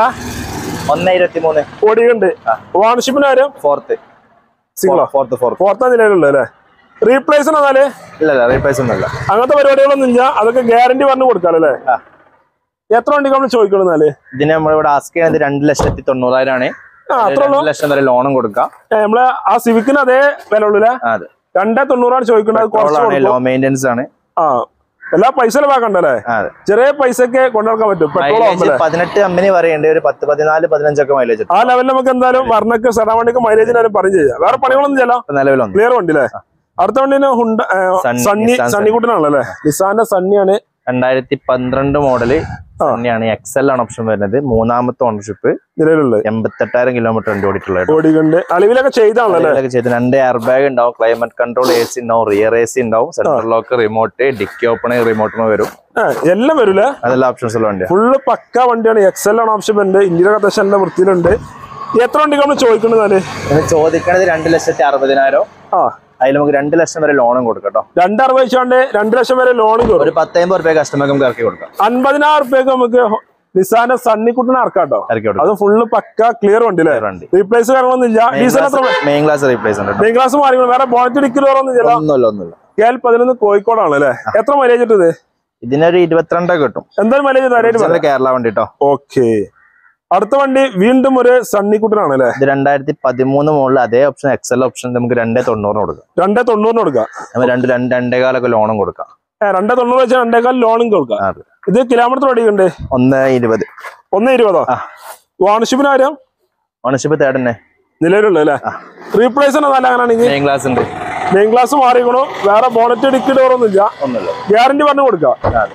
ഒന്ന് ഇരുപത്തി മൂന്ന് ഓടിയുണ്ട് ഓണർഷിപ്പിന് കാര്യം ഫോർത്ത് സിംഗിളോ ഫോർത്ത് ഫോർത്ത് ഫോർത്താം നിലയിലുള്ളത് അല്ലേ റീപ്ലേസ് എന്നാല് ഇല്ല ഇല്ല റീപ്ലേസ് ഒന്നുമില്ല അങ്ങനത്തെ പരിപാടികളൊന്നും ഇല്ല അതൊക്കെ ഗ്യാരണ്ടി പറഞ്ഞു കൊടുക്കാമല്ലോ അല്ലേ ആ. എത്ര വണ്ടി നമ്മൾ ചോദിക്കണം എന്നാല് ഇതിന് നമ്മളിവിടെ ആസ്ക് ചെയ്യുന്നത് രണ്ട് ലക്ഷത്തി തൊണ്ണൂറായിരം ആണ് ആ അത്ര ഉള്ളൂ രണ്ട് ലക്ഷം വരെ ലോണും കൊടുക്കാം ഏ, നമ്മളെ ആ സിവിക്കിന് അതേ വില ഉള്ളൂല്ലേ ആ, അതെ രണ്ടേ തൊണ്ണൂറാണ് ചോദിക്കുന്നത് അത് കുറച്ച് പെട്രോളാണ് കൊടുക്കും ലോ മെയിൻ്റെനൻസ് ആണ് ആ എല്ലാ പൈസ ചെലവാക്കണ്ടല്ലേ ആ, അതെ ചെറിയ പൈസക്ക് കൊണ്ടുനടക്കാൻ പറ്റും പെട്രോൾ മൈലേജ് ആകുമ്പല്ലേ പതിനെട്ട് കമ്പനി പറയുന്നുണ്ട് ഒരു പത്ത് പതിനാല് പതിനഞ്ചൊക്കെ മൈലേജ് ആ ലെവലിൽ നമുക്ക് എന്തായാലും വർണ്ണക്ക് സെഡാൻ വണ്ടിക്ക് മൈലേജിന് പറയും ചെയ്യാം വേറെ പണികളൊന്നും ചെയ്യാം നിലവിലൊന്നും ക്ലിയർ വണ്ടി അല്ലേ അടുത്ത വണ്ടിന് ഹുണ്ട ഏ, സണ്ണി, സണ്ണി നിസാൻ സണ്ണിക്കുട്ടനാണല്ലോ അല്ലേ നിസാന്റെ സണ്ണിയാണ് രണ്ടായിരത്തി പന്ത്രണ്ട് മോഡല് ആ. തന്നെയാണ് എക്സൽ ആണ് ഓപ്ഷൻ വരുന്നത് മൂന്നാമത്തെ ഓണർഷിപ്പ് നിലവിലുള്ളത് എൺപത്തെട്ടായിരം കിലോമീറ്റർ ഉണ്ട് ഓടിയിട്ടുള്ളത് ഓടിക്കണ്ട് അലവിലൊക്കെ ചെയ്താണല്ലോ അല്ലേ ഇതൊക്കെ ചെയ്ത് രണ്ട് എയർ ബാഗ് ഉണ്ടാവും ക്ലൈമറ്റ് കൺട്രോൾ എ സി ഉണ്ടാവും റിയർ എ സി ഉണ്ടാവും central lock remote dickey open റിമോട്ടിന് വരും ഏ, എല്ലാം വരൂലേ അതെല്ലാം ഓപ്ഷൻസ് ഉള്ള വണ്ടിയാണ് ഫുള്ള് പക്ക വണ്ടിയാണ് എക്സൽ ആണ് ഓപ്ഷൻ ഉണ്ട് ഇന്ത്യയുടെ അത്യാവശ്യം നല്ല വൃത്തിയിലുണ്ട് എത്ര വണ്ടിക്ക് നമ്മൾ ചോദിക്കണെന്നാല് ഇത് ചോദിക്കണത് രണ്ട് ലക്ഷത്തി അറുപതിനായിരം ആ അതിൽ നമുക്ക് രണ്ട് ലക്ഷം വരെ ലോണും കൊടുക്കാം കേട്ടോ രണ്ടറുപത് വെച്ചാണ്ട് രണ്ട് ലക്ഷം വരെ ലോൺ കയറും ഒരു പത്തമ്പത് റുപ്യ കസ്റ്റമർക്ക് നമുക്ക് ഇറക്കി കൊടുക്കാം അൻപതിനായിരം റുപ്യക്ക് നമുക്ക് നിസാന്റെ സണ്ണിക്കുട്ടനെ ഇറക്കാട്ടോ ഇറക്കി കൊടുക്കാം അത് ഫുള്ള് പക്ക ക്ലിയർ വണ്ടി അല്ലേ വണ്ടി റീപ്ലേസ് കാര്യങ്ങളൊന്നും ഇല്ല ഡീസൽ എത്ര മെയിൻ ക്ലാസ് റീപ്ലേസ് ഉണ്ട് കേട്ടോ. മെയിൻ ക്ലാസ് മാറി വേറെ ബോണറ്റ് ഡിക്കിലോറൊന്നും ഇല്ല ഒന്നുമില്ല ഒന്നുമില്ല കെ എൽ പതിനൊന്ന് കോഴിക്കോടാണ് അല്ലേ എത്ര മൈലേജ് ഇട്ടത് ഇതിനൊരു ഇരുപത്തിരണ്ടൊക്കെ കിട്ടും എന്തായാലും മൈലേജ് തരായിട്ട് ഇതിന്റെ കേരള വണ്ടി കേട്ടോ ഓക്കെ അടുത്ത വണ്ടി വീണ്ടും ഒരു സണ്ണിക്കുട്ടനാണ് അല്ലേ ഇത് രണ്ടായിരത്തി പതിമൂന്ന് മുകളിൽ അതേ ഓപ്ഷൻ എക്സൽ ഓപ്ഷൻ നമുക്ക് രണ്ടേ തൊണ്ണൂറിന് കൊടുക്കാം രണ്ടേ തൊണ്ണൂറിന് കൊടുക്കാം നമ്മൾ രണ്ട് രണ്ട് രണ്ടേകാലൊക്കെ ലോണും കൊടുക്കാം ഏ, രണ്ടേ തൊണ്ണൂറ് വെച്ചാൽ രണ്ടേക്കാൾ ലോണും കൊടുക്കാം അതെ ഇത് കിലോമീറ്റർ ഓടിക്കണ്ടേ ഒന്ന് ഇരുപത് ഒന്ന് ഇരുപതോ ആ. ഓണർഷിപ്പിന് കാര്യം ഓണർഷിപ്പ് തേടന്നെ നിലവിലുള്ള അല്ലേ റീപ്ലേസ് ആണ് നല്ല അങ്ങനെയാണെങ്കിൽ മെയിൻ ക്ലാസ് ഉണ്ട് മെയിൻ ക്ലാസ് മാറിക്കണു വേറെ ബോണറ്റ് ഡിക്കി ഡോറൊന്നും ഇല്ല ഒന്നുമില്ല ഗ്യാരണ്ടി പറഞ്ഞു കൊടുക്കാം അതെ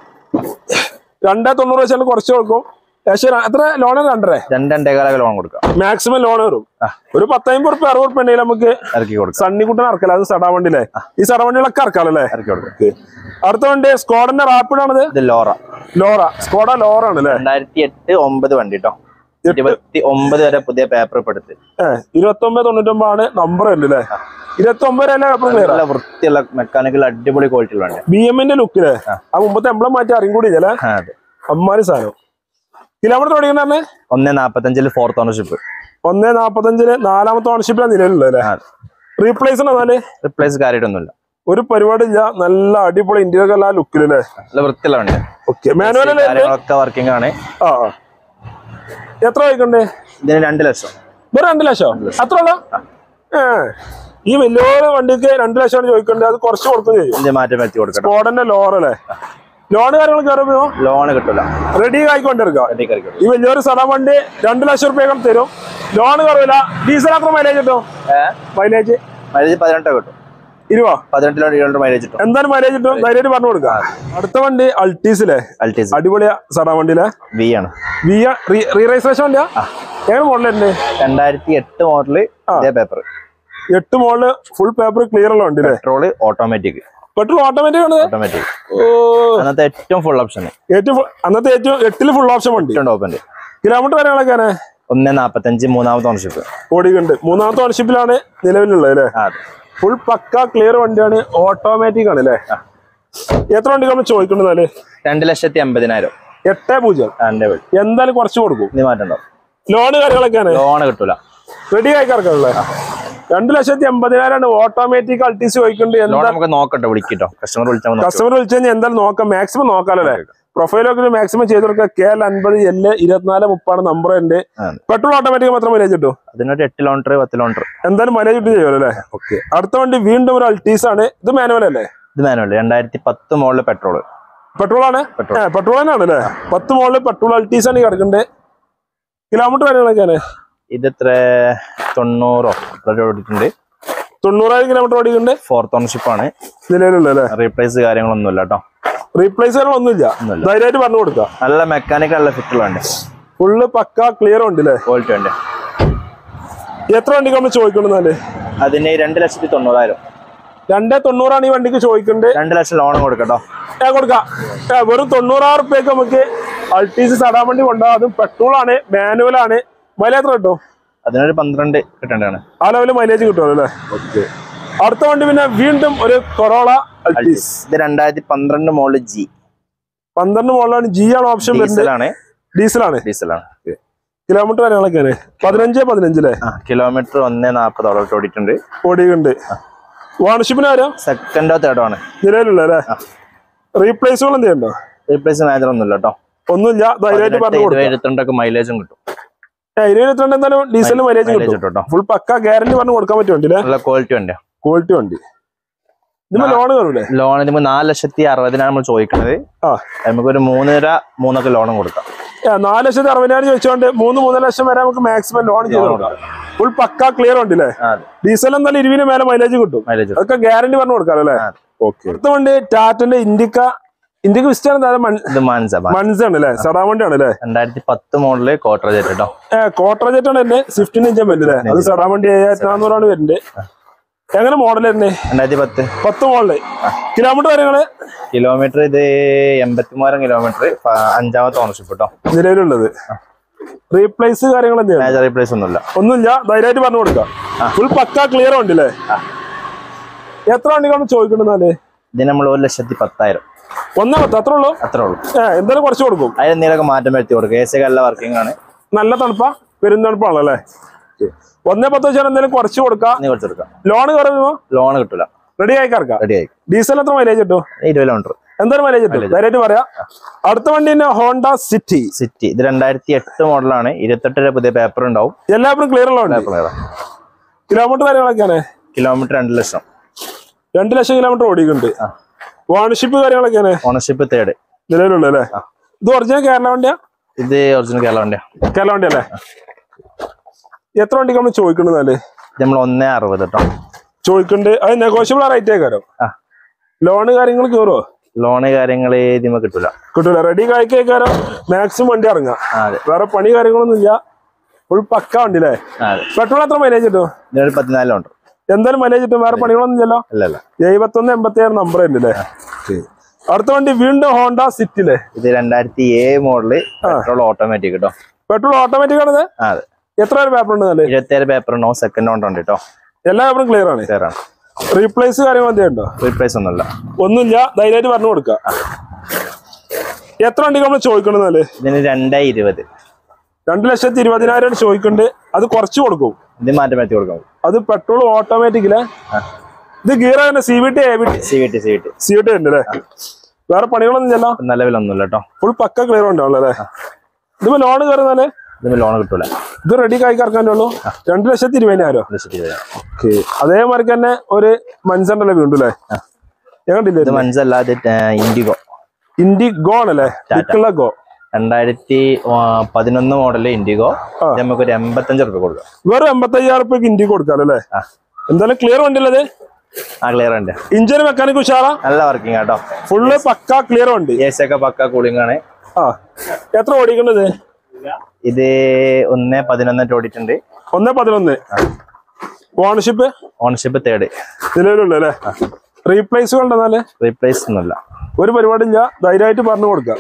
രണ്ടേ തൊണ്ണൂറ് വെച്ചാൽ കുറച്ച് കൊടുക്കും പക്ഷേ എത്ര ലോൺ രണ്ടര രണ്ട് രണ്ടേകാലൊക്കെ ലോൺ കൊടുക്കാം മാക്സിമം ലോൺ വരും ആ. ഒരു പത്തമ്പത് റുപ്യ അറുപത് റുപ്യ ഉണ്ടെങ്കിൽ നമുക്ക് ഇറക്കി കൊടുക്കാം സണ്ണിക്കുട്ടൻ ഇറക്കല അത് സടാ വണ്ടിയിലെ ഈ സട വണ്ടികളൊക്കെ ഇറക്കാമല്ലേ ഇറക്കി കൊടുക്കാം അടുത്ത വണ്ടി സ്കോഡന്റെ റാപ്പിഡാണിത് ഇത് ലോറ ലോറ സ്കോഡ ലോറ ആണ് അല്ലേ രണ്ടായിരത്തി എട്ട് ഒമ്പത് വണ്ടി കേട്ടോ എട്ട്. ഇരുപത്തി ഒമ്പത് വരെ പുതിയ പേപ്പർ ഇപ്പൊ എടുത്ത് ഏഹ് ഇരുപത്തി ഒമ്പത് തൊണ്ണൂറ്റൊമ്പതാണ് നമ്പർ ഉണ്ട് അല്ലേ ഇരുപത്തി ഒമ്പത് വരെ പേപ്പർ ക്ലിയർ നല്ല വൃത്തിയുള്ള മെക്കാനിക്കൽ അടിപൊളി ക്വാളിറ്റി ഉള്ള വണ്ടി ബി എമ്മിന്റെ ലുക്കില് ആ. ആ മുമ്പത്തെ എംബ്ലം മാറ്റി അറിയും കൂടി അല്ലേ ആ, അതെ അമ്മാരി സാധനം കിലോമീറ്റർ തുടങ്ങിയെന്ന് ഒന്ന് നാപ്പത്തഞ്ചില് ഫോർത്ത് ഓണർഷിപ്പ് ഒന്നേ നാപ്പത്തഞ്ചില് നാലാമത്തെ ഓണർഷിപ്പിലാണ് നിലവിലുള്ളത് അല്ലേ റീപ്ലേസ് എന്നാല് റിപ്ലേസ് കാര്യമായിട്ടൊന്നുമില്ല ഒരു പരിപാടി ഇല്ല നല്ല അടിപൊളി ഇന്ത്യയിലൊക്കെ എല്ലാ ലുക്കിലല്ലേ നല്ല വൃത്തിയുള്ള വണ്ടി ഓക്കെ മാനുവൽ അല്ലേ ഇതിന്റെ? കാര്യങ്ങളൊക്കെ വർക്കിംഗ് ആണ് ആ ആ. എത്ര വയ്ക്കണ്ടേ ഇതിന് രണ്ട് ലക്ഷം വെറും രണ്ട് ലക്ഷം അത്ര ഉള്ള ഏ ഈ വലിയ വണ്ടിക്ക് രണ്ട് ലക്ഷമാണ് ചോദിക്കണ്ടേ അത് കുറച്ച് കൊടുക്കും ചെയ്യും ഇതിന്റെ മാറ്റം വരുത്തി കൊടുക്കണം സ്കോഡന്റെ ലോറല്ലേ ലോണ് കാര്യങ്ങൾ കയറുമ്പോ ലോൺ കിട്ടൂല റെഡി ആയിക്കൊണ്ടിരിക്കുക റെഡി കയറി ഈ വലിയൊരു സ്ഥലം വണ്ടി രണ്ട് ലക്ഷം റുപ്യ തരും ലോൺ കയറില്ല ഡീസൽ അത്ര മൈലേജ് കിട്ടും മൈലേജ് മൈലേജ് പതിനെട്ടോ കിട്ടും ഇരുപോ പതിനെട്ട് കിലോമീറ്റർ മൈലേജ് കിട്ടും എന്തായാലും മൈലേജ് കിട്ടും ധൈര്യമായിട്ട് പറഞ്ഞു കൊടുക്കാം അടുത്ത വണ്ടി അൾട്ടീസിലെ അൾട്ടീസ് അടിപൊളിയ സടാ വണ്ടിയിലെ വി ആണ് വി റീ രജിസ്ട്രേഷൻ വണ്ടിയാ എങ്ങനെ മോഡലുണ്ട് രണ്ടായിരത്തി എട്ട് മോഡല് ഇതേ പേപ്പർ എട്ട് മോഡല് ഫുൾ പേപ്പർ ക്ലിയർ ഉള്ള വണ്ടി അല്ലേ പെട്രോള് ഓട്ടോമാറ്റിക് പെട്രോൾ ഓട്ടോമാറ്റിക് ആണ് ഓട്ടോമാറ്റിക് ഓ അന്നത്തെ ഏറ്റവും ഫുൾ ഓപ്ഷൻ ഏറ്റവും ഫു- അന്നത്തെ ഏറ്റവും എട്ടില് ഫുൾ ഓപ്ഷൻ വണ്ടി ഏറ്റവും ടോപ്പുണ്ട് കിലോമീറ്റർ കാര്യങ്ങളൊക്കെ ഒന്ന് നാപ്പത്തഞ്ച് മൂന്നാമത്തെ ഓണർഷിപ്പ് ഓടിക്കുന്നുണ്ട് മൂന്നാമത്തെ ഓണർഷിപ്പിലാണ് നിലവിലുള്ളത് അല്ലേ അതെ ഫുൾ പക്ക ക്ലിയർ വണ്ടിയാണ് ഓട്ടോമാറ്റിക് ആണ് അല്ലേ എത്ര വണ്ടി നമ്മൾ ചോദിക്കണ്ടെന്നാല് രണ്ട് ലക്ഷത്തി അമ്പതിനായിരം എട്ട് പൂജ്യം എന്റെ വീട് എന്തായാലും കുറച്ച് കൊടുക്കും ഇനി മാറ്റണ്ടോ ലോണ് കാര്യങ്ങളൊക്കെയാണ് ലോൺ കിട്ടൂല റെഡി ആയി കിടക്കാനുള്ളത് രണ്ട് ലക്ഷത്തി എൺപതിനായിരമാണ് ഓട്ടോമാറ്റിക് അൾട്ടീസ് ചോദിക്കുന്നുണ്ട് ലോൺ എന്താ നമുക്ക് നോക്കട്ടെ വിളിക്കട്ടോ കസ്റ്റമർ വിളിച്ചാൽ മതി. കസ്റ്റമർ വിളിച്ചു കഴിഞ്ഞാൽ എന്തായാലും നോക്കാം മാക്സിമം നോക്കാമല്ലോ അല്ലേ പ്രൊഫൈലൊക്കെ മാക്സിമം ചെയ്ത് കൊടുക്കുക കെ എൽ അൻപത് എല് ഇരുപത്തിനാല് മുപ്പാണ് നമ്പർ ഉണ്ട് ആ. പെട്രോൾ ഓട്ടോമാറ്റിക് മാത്രം മൈലേജ് കിട്ടും അതിനൊരു എട്ട് ലോണ്ടർ പത്ത് ലോണ്ടർ എന്തായാലും മൈലേജ് കിട്ടും ചെയ്യുമല്ലോ അല്ലേ ഓക്കെ അടുത്ത വണ്ടി വീണ്ടും ഒരു അൾട്ടീസ് ആണ് ഇത് മാനുവൽ അല്ലേ ഇത് മാനുവൽ രണ്ടായിരത്തി പത്ത് മോളില് പെട്രോൾ പെട്രോൾ ആണ് Petrol. പെട്രോൾ തന്നെയാണ് അല്ലേ പത്ത് മോളിൽ പെട്രോൾ അൾട്ടീസ് ആണ് ഈ കിടക്കുന്നത് കിലോമീറ്റർ കാര്യങ്ങളൊക്കെയാണ് ഇത് എത്ര തൊണ്ണൂറോ അത്ര ഓടിയിട്ടുണ്ട് തൊണ്ണൂറായിരം കിലോമീറ്റർ ഓടിക്കുന്നുണ്ട് ഫോർത്ത് ഓണർഷിപ്പ് ആണ് നിലവിലുള്ള അല്ലേ റീപ്ലേസ് കാര്യങ്ങളൊന്നും ഇല്ല കേട്ടോ റീപ്ലേസ് ഒന്നുമില്ല ഒന്നുമില്ല. ധൈര്യമായിട്ട് പറഞ്ഞു കൊടുക്കാം നല്ല മെക്കാനിക് നല്ല ഫിറ്റുള്ള വണ്ടി ഫുള്ള് പക്ക ക്ലിയർ ഉണ്ട് അല്ലേ ക്വാളിറ്റി വണ്ടി എത്ര വണ്ടിക്ക് നമ്മൾ ചോദിക്കണമെന്നാല് അതിന് രണ്ട് ലക്ഷത്തി തൊണ്ണൂറായിരം രണ്ടേ തൊണ്ണൂറാണ് ഈ വണ്ടിക്ക് ചോദിക്കേണ്ടത് രണ്ട് ലക്ഷം ലോൺ കൊടുക്കട്ടോ ഏ കൊടുക്കാം ഏ, വെറും തൊണ്ണൂറായിരം റുപ്യക്ക് നമുക്ക് അൾട്ടീസ് സടാൻ വണ്ടി കൊണ്ടുപോകാം അതും പെട്രോൾ ആണ് മാനുവൽ ആണ് മൈലേജ് എത്ര കിട്ടും അതിനൊരു പന്ത്രണ്ട് കിട്ടേണ്ടതാണ് ആ ലെവല് മൈലേജ് കിട്ടുമല്ലോ അല്ലേ അടുത്ത വണ്ടി പിന്നെ വീണ്ടും ഒരു കൊറോള അൾട്ടീസ് ഇത് രണ്ടായിരത്തി പന്ത്രണ്ട് മോളിൽ ജി പന്ത്രണ്ട് മുകളിലാണ് ജി ആണ് ഓപ്ഷൻ വരുന്നത് ഡീസലാണ് ഡീസലാണ് ഡീസലാണ് കിലോമീറ്റർ കാര്യങ്ങളൊക്കെയാണ് പതിനഞ്ച് പതിനഞ്ചിലെ ആ കിലോമീറ്റർ ഒന്നേ നാൽപ്പതോളം ഓടിയിട്ടുണ്ട് ഓടിയുണ്ട് ഓണർഷിപ്പിന് ആരോ സെക്കൻഡോ തേർഡോ ആണ് നിലവിലുള്ള അല്ലേ റീപ്ലേസുകൾ എന്ത് ചെയ്യണ്ടോ റീപ്ലേസ് മേജർ ഒന്നുമില്ല കേട്ടോ ഒന്നുമില്ല ധൈര്യമായിട്ട് പറഞ്ഞു കൊടുക്കാം ഇരുപത്തിരണ്ടൊക്കെ മൈലേജും കിട്ടും ഏ, ഇരുപത് ഇരുപത്തിരണ്ട് എന്തായാലും ഡീസലിന് മൈലേജ് മൈലേജ് കിട്ടും കിട്ടും കേട്ടോ ഫുൾ പക്ക ഗ്യാരണ്ടി പറഞ്ഞു കൊടുക്കാൻ പറ്റും വണ്ടിയിലെ നല്ല ക്വാളിറ്റി വണ്ടിയാ ക്വാളിറ്റി വണ്ടി ഇതിന് ലോൺ കയറൂലേ ലോൺ ഇതിന് നാല് ലക്ഷത്തി അറുപതിനാണ് നമ്മൾ ചോദിക്കുന്നത് ആ നമുക്കൊരു മൂന്നര മൂന്നൊക്കെ ലോണും കൊടുക്കാം ഏ, നാല് ലക്ഷത്തി അറുപതിനായിരം ചോദിച്ചോണ്ട് മൂന്ന് മൂന്നര ലക്ഷം വരെ നമുക്ക് മാക്സിമം ലോൺ ചെയ്ത് കൊടുക്കാം ഫുൾ പക്ക ക്ലിയർ ഉണ്ടല്ലേ ആ, അതെ ഡീസൽ എന്തായാലും ഇരുവിന് മേലെ മൈലേജ് കിട്ടും മൈലേജ് അതൊക്കെ ഗ്യാരണ്ടി പറഞ്ഞു കൊടുക്കാം അല്ലേ ആ. ഓക്കെ അടുത്ത വണ്ടി ടാറ്റന്റെ ഇൻഡിക്ക ഇൻഡിക്ക വിസ്റ്റാണ് ഇത് മാൻസ മൺസ് ആണ് അല്ലേ സടാ വണ്ടി ആണ് അല്ലേ രണ്ടായിരത്തി പത്ത് മോഡല് കോട്ടറ ജെറ്റ് കേട്ടോ ഏഹ് കോട്ടറജറ്റ് ആണ് എന്റെ സ്വിഫ്റ്റിന് ഇഞ്ചൻ വരുന്നത് അത് സടാ വണ്ടി ഏഴായിരത്തി നാനൂറാണ് വരുന്നത് എങ്ങനെ മോഡൽ തന്നെ രണ്ടായിരത്തി പത്ത് പത്ത് മോഡല് കിലോമീറ്റർ കാര്യങ്ങള് കിലോമീറ്റർ ഇത് എൺപത്തിമൂവായിരം കിലോമീറ്റർ അഞ്ചാമത്തെ ഓണർഷിപ്പ് കേട്ടോ നിലവിലുള്ളത് റീപ്ലേസ് കാര്യങ്ങൾ എന്ത് ചെയ്യണം മേജർ റീപ്ലേസ് ഒന്നുമില്ല ഒന്നുമില്ല ധൈര്യമായിട്ട് പറഞ്ഞു കൊടുക്കാം ഫുൾ പക്ക ക്ലിയർ ഉണ്ടല്ലേ എത്ര വണ്ടികളാണ് ചോദിക്കണെന്നാല് ഇതിന് നമ്മൾ ഒരു ലക്ഷത്തി പത്തായിരം ഒന്നേ പത്ത് അത്ര ഉള്ളൂ അത്രേ ഉള്ളൂ ഏഹ് എന്തായാലും കുറച്ച് കൊടുക്കും അതിന് എന്തെങ്കിലുമൊക്കെ മാറ്റം വരുത്തി കൊടുക്കുക എ സി ഒക്കെ നല്ല വർക്കിംഗ് ആണ് നല്ല തണുപ്പാ പെരുന്തണുപ്പാണല്ലേ ഒന്നേ പത്ത് വെച്ചാൽ എന്തെങ്കിലും കുറച്ച് കൊടുക്കാം നീ കുറച്ചെടുക്കാം ലോൺ കയറുമ്പോ ലോൺ കിട്ടൂല റെഡി ആയി കറക്കാം റെഡി ആയി ഡീസൽ എത്ര മൈലേജ് കിട്ടും ഇരുപത് കിലോമീറ്റർ എന്തായാലും മൈലേജ് കിട്ടും ധൈര്യമായിട്ട് പറയാം അടുത്ത വണ്ടി തന്നെ ഹോണ്ട സിറ്റി സിറ്റി ഇത് രണ്ടായിരത്തി എട്ട് മോഡലാണ് ഇരുപത്തെട്ടിലെ പുതിയ പേപ്പർ ഉണ്ടാവും എല്ലാവരും ക്ലിയർ ഉള്ള വണ്ടി കിലോമീറ്റർ കാര്യങ്ങളൊക്കെയാണ് കിലോമീറ്റർ രണ്ട് ലക്ഷം രണ്ട് ലക്ഷം കിലോമീറ്റർ ഓടിക്കുന്നുണ്ട് ഓണർഷിപ്പ് കാര്യങ്ങളൊക്കെയാണ് ഓണർഷിപ്പ് തേർഡ് നിലവിലുള്ള അല്ലേ ഇത് ഒറിജിനൽ കേരള വണ്ടിയാ ഇത് ഒറിജിനൽ കേരള വണ്ടിയാ കേരള വണ്ടി അല്ലേ എത്ര വണ്ടിക്ക് നമ്മൾ ചോദിക്കണെന്നാല് ഇത് നമ്മൾ ഒന്നേ അറുപത് കേട്ടോ ചോദിക്കുന്നുണ്ട് അത് നെഗോഷ്യബിൾ റേറ്റ് ആക്കാരോ ആ. ലോണ് കാര്യങ്ങൾ കയറുമോ ലോണ് കാര്യങ്ങള് ഇതിമ കിട്ടൂല കിട്ടൂല റെഡി കായ്ക്കാരോ മാക്സിമം വണ്ടി ഇറങ്ങാം ആ, അതെ വേറെ പണി കാര്യങ്ങളൊന്നും ഇല്ല ഫുൾ പക്ക വണ്ടി അല്ലേ ആ, അതെ പെട്രോൾ എത്ര മൈലേജ് കിട്ടും ഇതിനൊരു പതിനാല് ഉണ്ട് എന്തായാലും മൈലേജ് കിട്ടും വേറെ പണികളൊന്നും ഇല്ലല്ലോ അല്ല അല്ല എഴുപത്തൊന്ന് എൺപത്തി ആറ് നമ്പർ ഉണ്ട് അല്ലേ അടുത്ത വണ്ടി വീണ്ടും ഹോണ്ട സിറ്റിലെ ഇത് രണ്ടായിരത്തി ഏഴ് മോഡല് പെട്രോൾ ഓട്ടോമാറ്റിക് കേട്ടോ പെട്രോൾ ഓട്ടോമാറ്റിക് ആണത് ആ, അതെ എത്ര പേര് പേപ്പർ ഉണ്ട് നല്ല ഇരുപത്തിയേഴ് പേപ്പർ ഉണ്ടാവും സെക്കൻഡ് ഓണ്ടർ ഉണ്ട് കേട്ടോ എല്ലാ പേപ്പറും ക്ലിയർ ആണ് ക്ലിയർ ആണ് റീപ്ലേസ് കാര്യങ്ങൾ എന്തെങ്കിലും ഉണ്ടോ റീപ്ലേസ് ഒന്നുമില്ല ഒന്നുമില്ല ധൈര്യമായിട്ട് പറഞ്ഞു കൊടുക്കാം എത്ര വണ്ടിക്ക് നമ്മൾ ചോദിക്കണമെന്നാല് ഇതിന് രണ്ടേ ഇരുപത് രണ്ട് ലക്ഷത്തി ഇരുപതിനായിരം ചോദിക്കുന്നുണ്ട് അത് കുറച്ച് കൊടുക്കും ഇത് മാറ്റം വരുത്തി കൊടുക്കാം അത് പെട്രോൾ ഓട്ടോമാറ്റിക്കിലെ ഇത് ഗിയർ തന്നെ C V T A V T C V T C V T C V T ഉണ്ട് അല്ലേ വേറെ പണികളൊന്നും ഇല്ലല്ലോ നിലവിലൊന്നുമില്ല കേട്ടോ ഫുൾ പക്ക ക്ലിയർ ഉണ്ടാവുള്ളൂ അല്ലേ ഇതിപ്പോ ലോൺ കയറുന്നാല് ഇതിന് ലോൺ കിട്ടൂല ഇത് റെഡി കായ്ക്ക് ഇറക്കാനേ ഉള്ളൂ രണ്ട് ലക്ഷത്തി ഇരുപതിനായിരം ലക്ഷത്തി ഇരുപത് ഓക്കെ അതേമാതിരി തന്നെ ഒരു മൻസണ്ടല്ലേ വീണ്ടും അല്ലേ ഇത് ഞങ്ങളില്ലേ മനസ്സല്ല ഇത് ഇൻഡിഗോ ഇൻഡി ഗോ ആണല്ലേ ഡിക്കുള്ള ഗോ രണ്ടായിരത്തി ആ, പതിനൊന്ന് മോഡല് ഇൻഡിഗോ ആ. ഇത് നമുക്കൊരു എൺപത്തഞ്ച് റുപ്യ കൊടുക്കാം വെറും എൺപത്തയ്യായിരം റുപ്യക്ക് ഇൻഡി കൊടുക്കാം അല്ലേ ആ. എന്തായാലും ക്ലിയർ വണ്ടിയുള്ളത് ആ ക്ലിയർ ഉണ്ട് ഇഞ്ചിന് മെക്കാനിക് ഉഷാറാ നല്ല വർക്കിംഗ് ആട്ടോ ഫുള്ള് പക്ക ക്ലിയർ വണ്ടി എ സി ഒക്കെ പക്ക കൂളിംഗ് ആണ് ആ എത്ര ഓടിക്കേണ്ടത് ഇത് ഒന്ന് പതിനൊന്നിട്ട് ഓടിയിട്ടുണ്ട് ഒന്ന് പതിനൊന്ന് ഓണർഷിപ്പ് ഓണർഷിപ്പ് തേർഡ് നിലവിലുള്ള അല്ലേ റീപ്ലേസുകൾ ഉണ്ടെന്നാല് റീപ്ലേസ് ഒന്നുമില്ല ഒരു പരിപാടിയില്ല ധൈര്യമായിട്ട് പറഞ്ഞു കൊടുക്കാം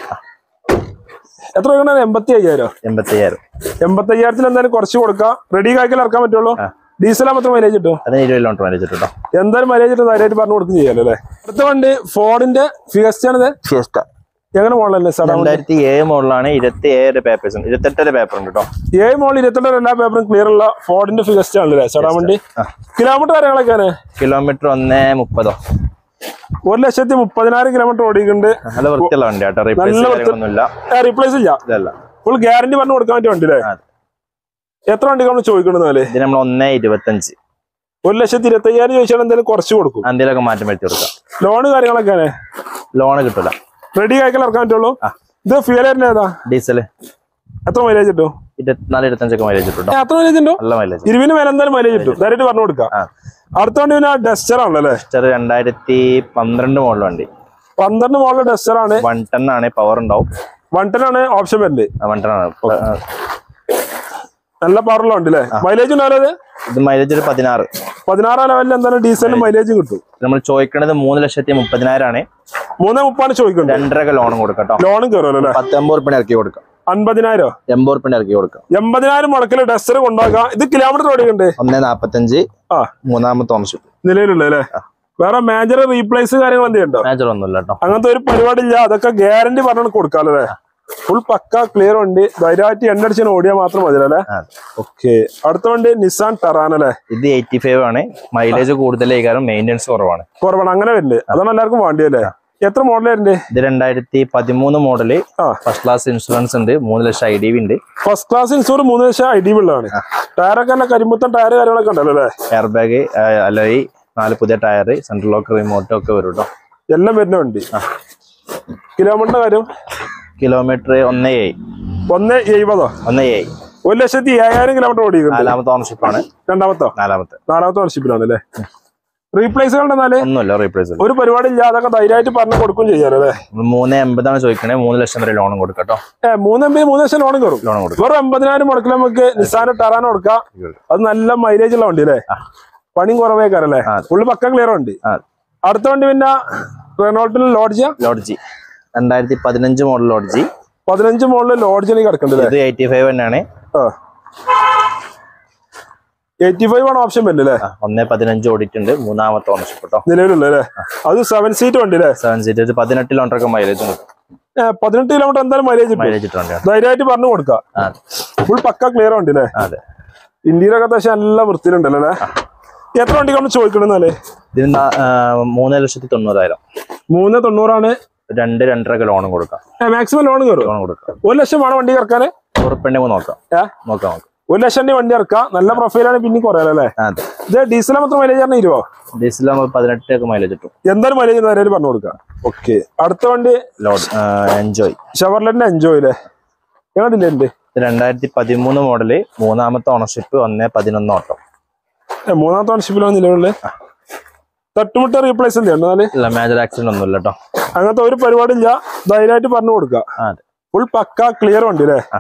എത്ര കൊടുക്കണ എൺപത്തി അയ്യായിരം എൺപത്തി അയ്യായിരം എൺപത്തി അയ്യായിരത്തിൽ എന്തായാലും കുറച്ച് കൊടുക്കാം റെഡി കായ്ക്കൽ ഇറക്കാൻ പറ്റുള്ളൂ ഡീസൽ മാത്രം മൈലേജ് കിട്ടും അതിന് ഇരുപത് കിലോമീറ്റർ മൈലേജ് കേട്ടോ എന്തായാലും മൈലേജ് കിട്ടും ധൈര്യമായിട്ട് പറഞ്ഞു കൊടുക്കും ചെയ്യാലോ അല്ലേ അടുത്ത വണ്ടി ഫോർഡിന്റെ ഫിയസ്റ്റ് ആണിത് ഫിയസ്റ്റ എങ്ങനെ മോഡലല്ലേ സാർ രണ്ടായിരത്തി ഏഴ് മോഡലാണ് ഇരുപത്തി ഏഴ് പേപ്പേഴ്സ് ഉണ്ട് ഇരുപത്തെട്ടര പേപ്പർ ഉണ്ട് കേട്ടോ ഏഴ് മോഡൽ ഇരുപത്തെട്ട് എല്ലാ പേപ്പറും ക്ലിയർ ഉള്ള ഫോർഡിന്റെ ഫിഗസ്റ്റ് ആണല്ലേ സടാ വണ്ടി കിലോമീറ്റർ കാര്യങ്ങളൊക്കെയാണ് കിലോമീറ്റർ ഒന്നേ മുപ്പതോ ഒരു ലക്ഷത്തി മുപ്പതിനായിരം കിലോമീറ്റർ ഓടിക്കുന്നുണ്ട് നല്ല വൃത്തിയുള്ള വണ്ടി കേട്ടോ റീപ്ലേസ് നല്ല വൃത്തി- കാര്യങ്ങളൊന്നുമില്ല റീപ്ലേസ് ഇല്ല ഇതല്ല ഫുൾ ഗ്യാരണ്ടി പറഞ്ഞു കൊടുക്കാൻ പറ്റിയ വണ്ടി അല്ലേ അതെ. എത്ര വണ്ടി നമ്മൾ ചോദിക്കണമെന്നാല് ഇത് നമ്മൾ ഒന്നേ ഇരുപത്തഞ്ച് ഒരു ലക്ഷത്തി ഇരുപത്തി അയ്യായിരം ചോദിച്ചാൽ എന്തെങ്കിലും കുറച്ച് കൊടുക്കും എന്തെങ്കിലുമൊക്കെ മാറ്റം വരുത്തി കൊടുക്കാം ലോണ് കാര്യങ്ങളൊക്കെയാണ് ലോണ് കിട്ടൂല റെഡി ആയിക്കാൻ ഇറക്കാൻ പറ്റുള്ളൂ ആ. ഇത് ഫ്യൂലറിന്റെ ഏതാ ഡീസൽ എത്ര മൈലേജ് കിട്ടും ഇരുപത്തിനാല് ഇരുപത്തഞ്ചൊക്കെ മൈലേജ് കിട്ടും ഏ, എത്ര മൈലേജ് ഉണ്ടോ നല്ല മൈലേജ് ഇരുവിന് മേലെ എന്തായാലും മൈലേജ് കിട്ടും ഡയറക്റ്റ് പറഞ്ഞു കൊടുക്കാം ആ അടുത്ത വണ്ടി പിന്നെ ഡസ്റ്റർ ആണല്ലോ അല്ലേ സ്റ്റർ രണ്ടായിരത്തി പന്ത്രണ്ട് മോഡൽ വണ്ടി പന്ത്രണ്ട് മോഡൽ ഡസ്റ്റർ ആണ് വൺ ടെൻ ആണ് പവർ ഉണ്ടാവും വൺ ടെൻ ആണ് ഓപ്ഷൻ വരുന്നത് വൺ ടെൻ ആണ് നല്ല പവറുള്ള വണ്ടി അല്ലേ മൈലേജ് ഉണ്ടാവില്ല അത് ഇത് മൈലേജ് ഒരു പതിനാറ് പതിനാറാം ലെവലിൽ എന്തായാലും ഡീസലിന് മൈലേജ് കിട്ടും നമ്മൾ ചോദിക്കണത് മൂന്ന് ലക്ഷത്തി മുപ്പതിനായിരം ആണ് മൂന്നേ മുപ്പാണ് ചോദിക്കുന്നുണ്ട് രണ്ടരക്ക് ലോണും കൊടുക്കാം കേട്ടോ ലോണും കയറുമല്ലോ അല്ലേ പത്ത് എൺപത് ഉറുപ്പിണി ഇറക്കി കൊടുക്കാം അൻപതിനായിരം എൺപത് ഉറുപ്പിണി ഇറക്കി കൊടുക്കാം എൺപതിനായിരം മുടക്കിൽ ഡസ്റ്റർ കൊണ്ടാക്കാം ഇത് കിലോമീറ്റർ ഓടിക്കണ്ടേ ഒന്നേ നാപ്പത്തഞ്ച് ആ മൂന്നാമത്തെ ഓണർഷിപ്പ് നിലവിലുള്ള അല്ലേ വേറെ മേജർ റീപ്ലേസ് കാര്യങ്ങൾ എന്ത് ചെയ്യണ്ടോ മേജർ ഒന്നുമില്ല കേട്ടോ അങ്ങനത്തെ ഒരു പരിപാടി ഇല്ല അതൊക്കെ ഗ്യാരണ്ടി പറഞ്ഞു കൊടുക്കാലോ അല്ലേ ഫുൾ പക്ക ക്ലിയർ ഉണ്ട് ധൈര്യമായിട്ട് എണ്ണടിച്ചാൽ ഓടിയാൽ മാത്രം മതി അല്ലേ ആ. ഓക്കെ അടുത്ത വണ്ടി നിസാൻ ടറാൻ അല്ലേ ഇത് എയ്റ്റി ഫൈവ് ആണ് മൈലേജ് കൂടുതലായി കാരണം മെയിൻ്റെനൻസ് കുറവാണ് കുറവാണ് അങ്ങനെ വരുന്നുണ്ട് അതാണ് എല്ലാവർക്കും വേണ്ടിയല്ലേ എത്ര മോഡൽ വരുന്നുണ്ട് ഇത് രണ്ടായിരത്തി പതിമൂന്ന് മോഡല് ആ ഫസ്റ്റ് ക്ലാസ് ഇൻഷുറൻസ് ഉണ്ട് മൂന്ന് ലക്ഷം ഐ ഡി വി ഉണ്ട് ഫസ്റ്റ് ക്ലാസ് ഇൻഷൂർ മൂന്ന് ലക്ഷം ഐ ഡി ഉള്ളതാണ് ടയറൊക്കെ നല്ല കരിമ്പുത്തൻ ടയർ കാര്യങ്ങളൊക്കെ ഉണ്ടല്ലോ അല്ലേ എയർ ബാഗ് അലോയി നാല് പുതിയ ടയർ സെൻട്രൽ ലോക്ക് റിമോട്ട് ഒക്കെ വരും കേട്ടോ എല്ലാം വരുന്ന വണ്ടി കിലോമീറ്ററിന്റെ കാര്യം കിലോമീറ്റർ ഒന്നേ ഏഴ് ഒന്ന് എഴുപതോ ഒന്നേ ഏഴ് ഒരു ലക്ഷത്തി ഏഴായിരം കിലോമീറ്റർ ഓടിക്കുന്നുണ്ട് നാലാമത്തെ ഓണർഷിപ്പ് ആണ് രണ്ടാമത്തോ നാലാമത്തെ നാലാമത്തെ ഓണർഷിപ്പിലാണ് അല്ലേ റീപ്ലേസുകൾ എന്നാല് ഒന്നുമില്ല റീപ്ലേസ് ഒരു പരിപാടി ഇല്ല അതൊക്കെ ധൈര്യമായിട്ട് പറഞ്ഞു കൊടുക്കും ചെയ്യാലോ അല്ലേ മൂന്ന് എൺപതാണ് ചോദിക്കണേ മൂന്ന് ലക്ഷം വരെ ലോണും കൊടുക്കാം കേട്ടോ ഏ മൂന്ന് എം ബി മൂന്ന് ലക്ഷം ലോൺ കയറും ലോൺ കൊടുക്കാം വെറും എൺപതിനായിരം മുടക്കിൽ നമുക്ക് നിസാന ടറാൻ കൊടുക്കാം അത് നല്ല മൈലേജ് ഉള്ള വണ്ടി അല്ലേ ആ. പണിയും കുറവേ കയറല്ലേ ആ. ഫുള്ള് പക്ക ക്ലിയർ ഉണ്ട് ആ അടുത്ത വണ്ടി പിന്നെ റെനോൾട്ടിൽ ലോഡ്ജ് ലോഡ്ജി രണ്ടായിരത്തി പതിനഞ്ച് മോഡൽ ലോഡ്ജി പതിനഞ്ച് മുകളിൽ ലോഡ്ജിന് കിടക്കണ്ടല്ലേ ഇത് എയ്റ്റി ഫൈവ് തന്നെയാണ് എയ്റ്റി ഫൈവ് ആണ് ഓപ്ഷൻ വരുന്നത് അല്ലേ ആ, ഒന്നേ പതിനഞ്ച് ഓടിയിട്ടുണ്ട് മൂന്നാമത്തെ ഓണർഷിപ്പ് കേട്ടോ നിലവിലുള്ള അല്ലേ അത് സെവൻ സീറ്റ് വണ്ടി അല്ലേ സെവൻ സീറ്റ് ഇത് പതിനെട്ട് കിലോമീറ്റർ മൈലേജ് കിട്ടും ഏ, പതിനെട്ട് കിലോമീറ്റർ എന്തായാലും മൈലേജ് കിട്ടും മൈലേജ് ഇട്ടുണ്ട് ധൈര്യമായിട്ട് പറഞ്ഞു കൊടുക്കാം ആ ഫുൾ പക്ക ക്ലിയർ വണ്ടി അല്ലേ അതെ ഇന്ത്യയിലൊക്കെ അത്യാവശ്യം നല്ല വൃത്തിയിലുണ്ടല്ലോ അല്ലേ എത്ര വണ്ടിക്ക് നമ്മൾ ചോദിക്കണമെന്നല്ലേ ഇതിന് നാ- ആ, മൂന്ന് ലക്ഷത്തി തൊണ്ണൂറായിരം മൂന്ന് തൊണ്ണൂറാണ് രണ്ട് രണ്ടരക്ക് ലോണും കൊടുക്കാം മാക്സിമം ലോൺ കയറും ലോൺ കൊടുക്കാം ഒരു ലക്ഷം വേണം വണ്ടി ഇറക്കാന് ഉറപ്പുണ്ടെങ്കിൽ നോക്കാം ഏ? നോക്കാം നോക്കാം ഒരു ലക്ഷം വണ്ടി ഇറക്കാം നല്ല പ്രൊഫൈലാണ് പിന്നെ കുറയാലോ അല്ലേ ആ, അതെ ഇത് ഡീസൽ മാത്രം മൈലേജ് ആണ് ഇരുപോ ഡീസൽ നമ്മൾ പതിനെട്ടൊക്കെ മൈലേജ് കിട്ടും എന്തായാലും മൈലേജ് നേരെ പറഞ്ഞു കൊടുക്കാം ഓക്കെ അടുത്ത വണ്ടി ലോഡ് എൻജോയ് ഷവർലെറ്റിന്റെ എൻജോയ് അല്ലേ ഞങ്ങളില്ലേ ഉണ്ട് ഇത് രണ്ടായിരത്തി പതിമൂന്ന് മോഡല് മൂന്നാമത്തെ ഓണർഷിപ്പ് ഒന്നേ പതിനൊന്ന് ഓട്ടം ഏ, മൂന്നാമത്തെ ഓണർഷിപ്പിലാണ് നിലവിലുള്ള തട്ടുമുട്ട റീപ്ലേസ് എന്ത് എന്നാല് ഇല്ല മേജർ ആക്സിഡന്റ് ഒന്നുമില്ല കേട്ടോ അങ്ങനത്തെ ഒരു പരിപാടി ഇല്ല ധൈര്യമായിട്ട് പറഞ്ഞു കൊടുക്കാം ആ അതെ ഫുൾ പക്ക ക്ലിയർ വണ്ടി അല്ലേ ആ.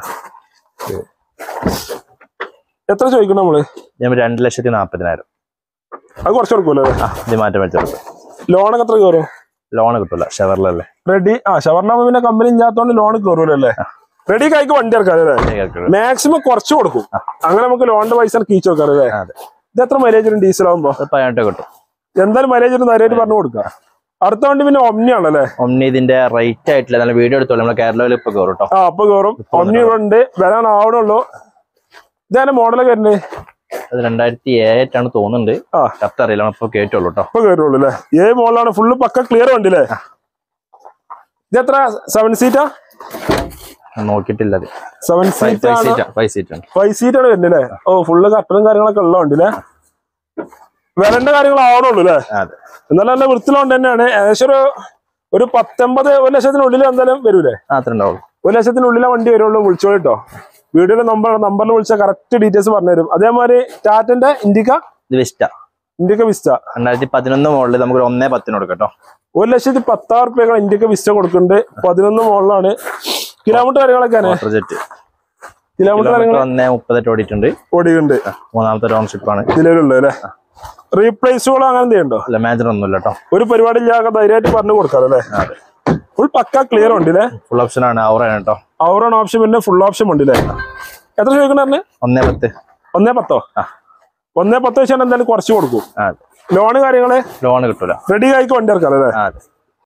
എത്ര ചോദിക്കണം നമ്മള് ഞാൻ രണ്ട് ലക്ഷത്തി നാൽപ്പതിനായിരം അത് കുറച്ച് കൊടുക്കൂല്ലോ അല്ലേ ആ ഇത് മാറ്റം വെച്ചെടുത്ത് ലോണൊക്കെ എത്ര കയറും ലോൺ കിട്ടൂല ഷെവർലല്ലേ റെഡി ആ ഷവർണ പിന്നെ കമ്പനി ഇല്ലാത്തോണ്ട് ലോൺ കയറൂലോ അല്ലേ റെഡി കൈക്ക് വണ്ടി ഇറക്കാം അല്ലേ മാക്സിമം കുറച്ച് കൊടുക്കും അങ്ങനെ നമുക്ക് ലോണിന്റെ പൈസ കീച്ച് വെക്കാം അല്ലേ അതെ ഇത് എത്ര മൈലേജ് ഉണ്ട് ഡീസൽ ആകുമ്പോ അത് പതിനെട്ട് കിട്ടും എന്തായാലും മൈലേജ് ഉണ്ട് ധൈര്യമായിട്ട് പറഞ്ഞു കൊടുക്കാം അടുത്ത വണ്ടി പിന്നെ ഒമ്നി ആണല്ലേ ഒന്നി ഇതിന്റെ റേറ്റ് ആയിട്ടില്ല നല്ല വീഡിയോ എടുത്തോളൂ നമ്മളെ കേരളയിൽ ഇപ്പൊ കയറും കേട്ടോ ആ അപ്പൊ കയറും ഒമ്നി ഇവിടെ ഉണ്ട് വരാൻ ആവണുള്ളൂ ഇതാണ് മോഡലൊക്കെ വരുന്നത് അത് രണ്ടായിരത്തി ഏഴായിട്ടാണ് തോന്നുന്നുണ്ട് ആ. കറക്റ്റ് അറിയില്ല ഇപ്പൊ കേട്ടുള്ളൂ കേട്ടോ ഇപ്പൊ കയറുള്ളൂ അല്ലേ ഏ മോഡലാണ് ഫുള്ള് പക്ക ക്ലിയർ വണ്ടി അല്ലേ ഇത് എത്ര സെവൻ സീറ്റാ നോക്കിയിട്ടില്ല അത് സെവൻ ഫൈവ് സീറ്റ് ആണ് സീറ്റാ ഫൈവ് സീറ്റ് ആണ് ഫൈവ് സീറ്റ് ആണ് വരുന്നത് അല്ലേ ഓ ഫുള്ള് കട്ടറും കാര്യങ്ങളൊക്കെ ഉള്ള വണ്ടി അല്ലേ വിലന്റെ കാര്യങ്ങൾ ആവണുള്ളൂ അല്ലേ അതെ എന്നാലും നല്ല വൃത്തിയുള്ള തന്നെയാണ് ഏകദേശം ഒരു ഒരു പത്തൊമ്പത് ഒരു ലക്ഷത്തിനുള്ളിൽ എന്തായാലും വരൂലേ ആ അത്ര ഉണ്ടാവുള്ളൂ ഒരു ലക്ഷത്തിനുള്ളിലെ വണ്ടി വരുള്ളൂ വിളിച്ചോളൂ കേട്ടോ വീഡിയോയിലെ നമ്പർ നമ്പറിൽ വിളിച്ചാൽ കറക്റ്റ് ഡീറ്റെയിൽസ് പറഞ്ഞുതരും അതേമാതിരി ടാറ്റന്റെ ഇൻഡിക്ക ഇത് വിസ്റ്റ ഇൻഡിക്ക വിസ്റ്റ രണ്ടായിരത്തി പതിനൊന്ന് മോഡല് നമുക്ക് ഒരു ഒന്നേ പത്തിന് കൊടുക്കാം കേട്ടോ ഒരു ലക്ഷത്തി പത്താറ് റുപ്യകൾ ഇൻഡിക്ക വിസ്റ്റ കൊടുക്കുന്നുണ്ട് പതിനൊന്ന് മുകളിലാണ് കിലോമീറ്റർ കാര്യങ്ങളൊക്കെയാണ് വാട്ടർ ജെറ്റ് കിലോമീറ്റർ കാര്യങ്ങൾ കിലോമീറ്റർ ഒന്നേ മുപ്പത്തെട്ട് ഓടിയിട്ടുണ്ട് ഓടിയുണ്ട് മൂന്നാമത്തെ ഓണർഷിപ്പ് ആണ് നിലവിലുള്ളത് അല്ലേ റീപ്ലേസുകൾ അങ്ങനെ എന്തെയുണ്ടോ അല്ല മേജർ ഒന്നുമില്ല കേട്ടോ ഒരു പരിപാടി ഇല്ലാതെ ധൈര്യമായിട്ട് പറഞ്ഞു കൊടുക്കാറ് അല്ലേ അതെ ഫുൾ പക്ക ക്ലിയർ ഉണ്ട് അല്ലേ ഫുൾ ഓപ്ഷൻ ആണ് അവറാണ് കേട്ടോ അവറാണ് ഓപ്ഷൻ പിന്നെ ഫുൾ ഓപ്ഷൻ ഉണ്ട് അല്ലേ എത്ര ചോദിക്കണേ ഒന്നേ പത്ത് ഒന്നേ പത്തോ ആ. ഒന്നേ പത്ത് വെച്ചാൽ എന്തായാലും കുറച്ച് കൊടുക്കും ആ അതെ ലോണ് കാര്യങ്ങള് ലോൺ കിട്ടൂല റെഡി ആയിക്ക് വണ്ടി ഇറക്കാം അല്ലേ ആ അതെ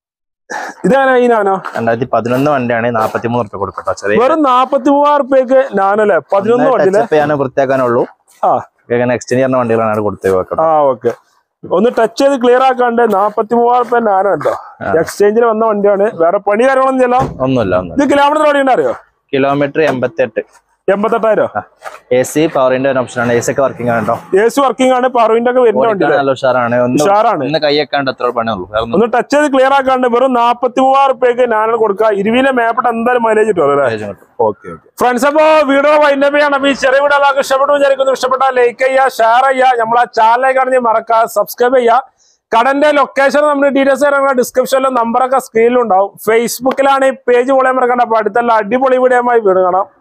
ഇതാണ് ഈ നാനോ രണ്ടായിരത്തി പതിനൊന്ന് വണ്ടിയാണ് നാപ്പത്തി മൂന്ന് റുപ്യ കൊടുക്കട്ടോ ചെറിയ വെറും നാപ്പത്തി മൂവായിരം റുപ്യക്ക് നാനല്ലേ പതിനൊന്ന് വണ്ടിയിലെ ടച്ചപ്പ് ചെയ്യാനും വൃത്തിയാക്കാനുള്ളൂ ആ ഇങ്ങനെ എക്സ്റ്റെൻഡ് ചെയ്യുന്ന വണ്ടികളാണ് കൊടുത്തത് വെക്കട്ടോ ആ ഓക്കെ ഒന്ന് ടച്ച് ചെയ്ത് ക്ലിയർ ആക്കാണ്ട് നാപ്പത്തി മൂവായിരം റുപ്യ നാനോ കേട്ടോ എക്സ്ചേഞ്ചിൽ വന്ന വണ്ടിയാണ് വേറെ പണി കാര്യങ്ങളൊന്നും ചെയ്യല്ലോ ഒന്നുമില്ല ഒന്നുമില്ല ഇത് കിലോമീറ്റർ ഓടിയുണ്ട് അറിയോ കിലോമീറ്റർ എൺപത്തി എട്ട് എൺപത്തെട്ടായിരം എ സി പവറിന്റെ ഒരു ഓപ്ഷൻ ആണ് എ സി ഒക്കെ വർക്കിംഗ് ആണ് കേട്ടോ എ സി വർക്കിംഗ് ആണ് പറവിന്റെ ഒക്കെ വരുന്ന വണ്ടി ഓടിക്കാൻ നല്ല ഉഷാറാണ് ഒന്ന് ഉഷാറാണ് ഒന്ന് കൈയൊക്കാണ്ട് എത്ര പണിയുള്ളൂ വേറെ ഒന്നും ഒന്ന് ടച്ച് ചെയ്ത് ക്ലിയർ ആക്കാണ്ട് വെറും നാപ്പത്തി മൂവായിരം റുപ്യക്ക് നാനോ കൊടുക്കുക ഇരുവിനെ മേപ്പെട്ട് എന്തായാലും മൈലേജ് കിട്ടുമല്ലോ അല്ലേ പ്രയോജനം കിട്ടും. ഓക്കെ ഓക്കെ ഫ്രണ്ട്സ് അപ്പോ വീഡിയോ വൈൻഡപ്പ് ചെയ്യണം അപ്പൊ ഈ ചെറിയ വീഡിയോ എല്ലാവർക്കും ഇഷ്ടപ്പെട്ടു വിചാരിക്കുന്നു ഇഷ്ടപ്പെട്ടാൽ ലൈക്ക് ചെയ്യുക ഷെയർ ചെയ്യുക നമ്മളെ ചാനലിലേക്കാണെങ്കിൽ മറക്കുക സബ്സ്ക്രൈബ് ചെയ്യുക കടന്റെ ലൊക്കേഷൻ നമ്മുടെ ഡീറ്റെയിൽസ് കാര്യങ്ങൾ ഡിസ്ക്രിപ്ഷനിലും നമ്പറൊക്കെ സ്ക്രീനിലും ഉണ്ടാവും ഫേസ്ബുക്കിലാണ് ഈ പേജ് പൊളിയാൻ മറക്കണ്ട അപ്പൊ അടുത്തുള്ള അടിപൊളി വീഡിയോ വീട് കാണാം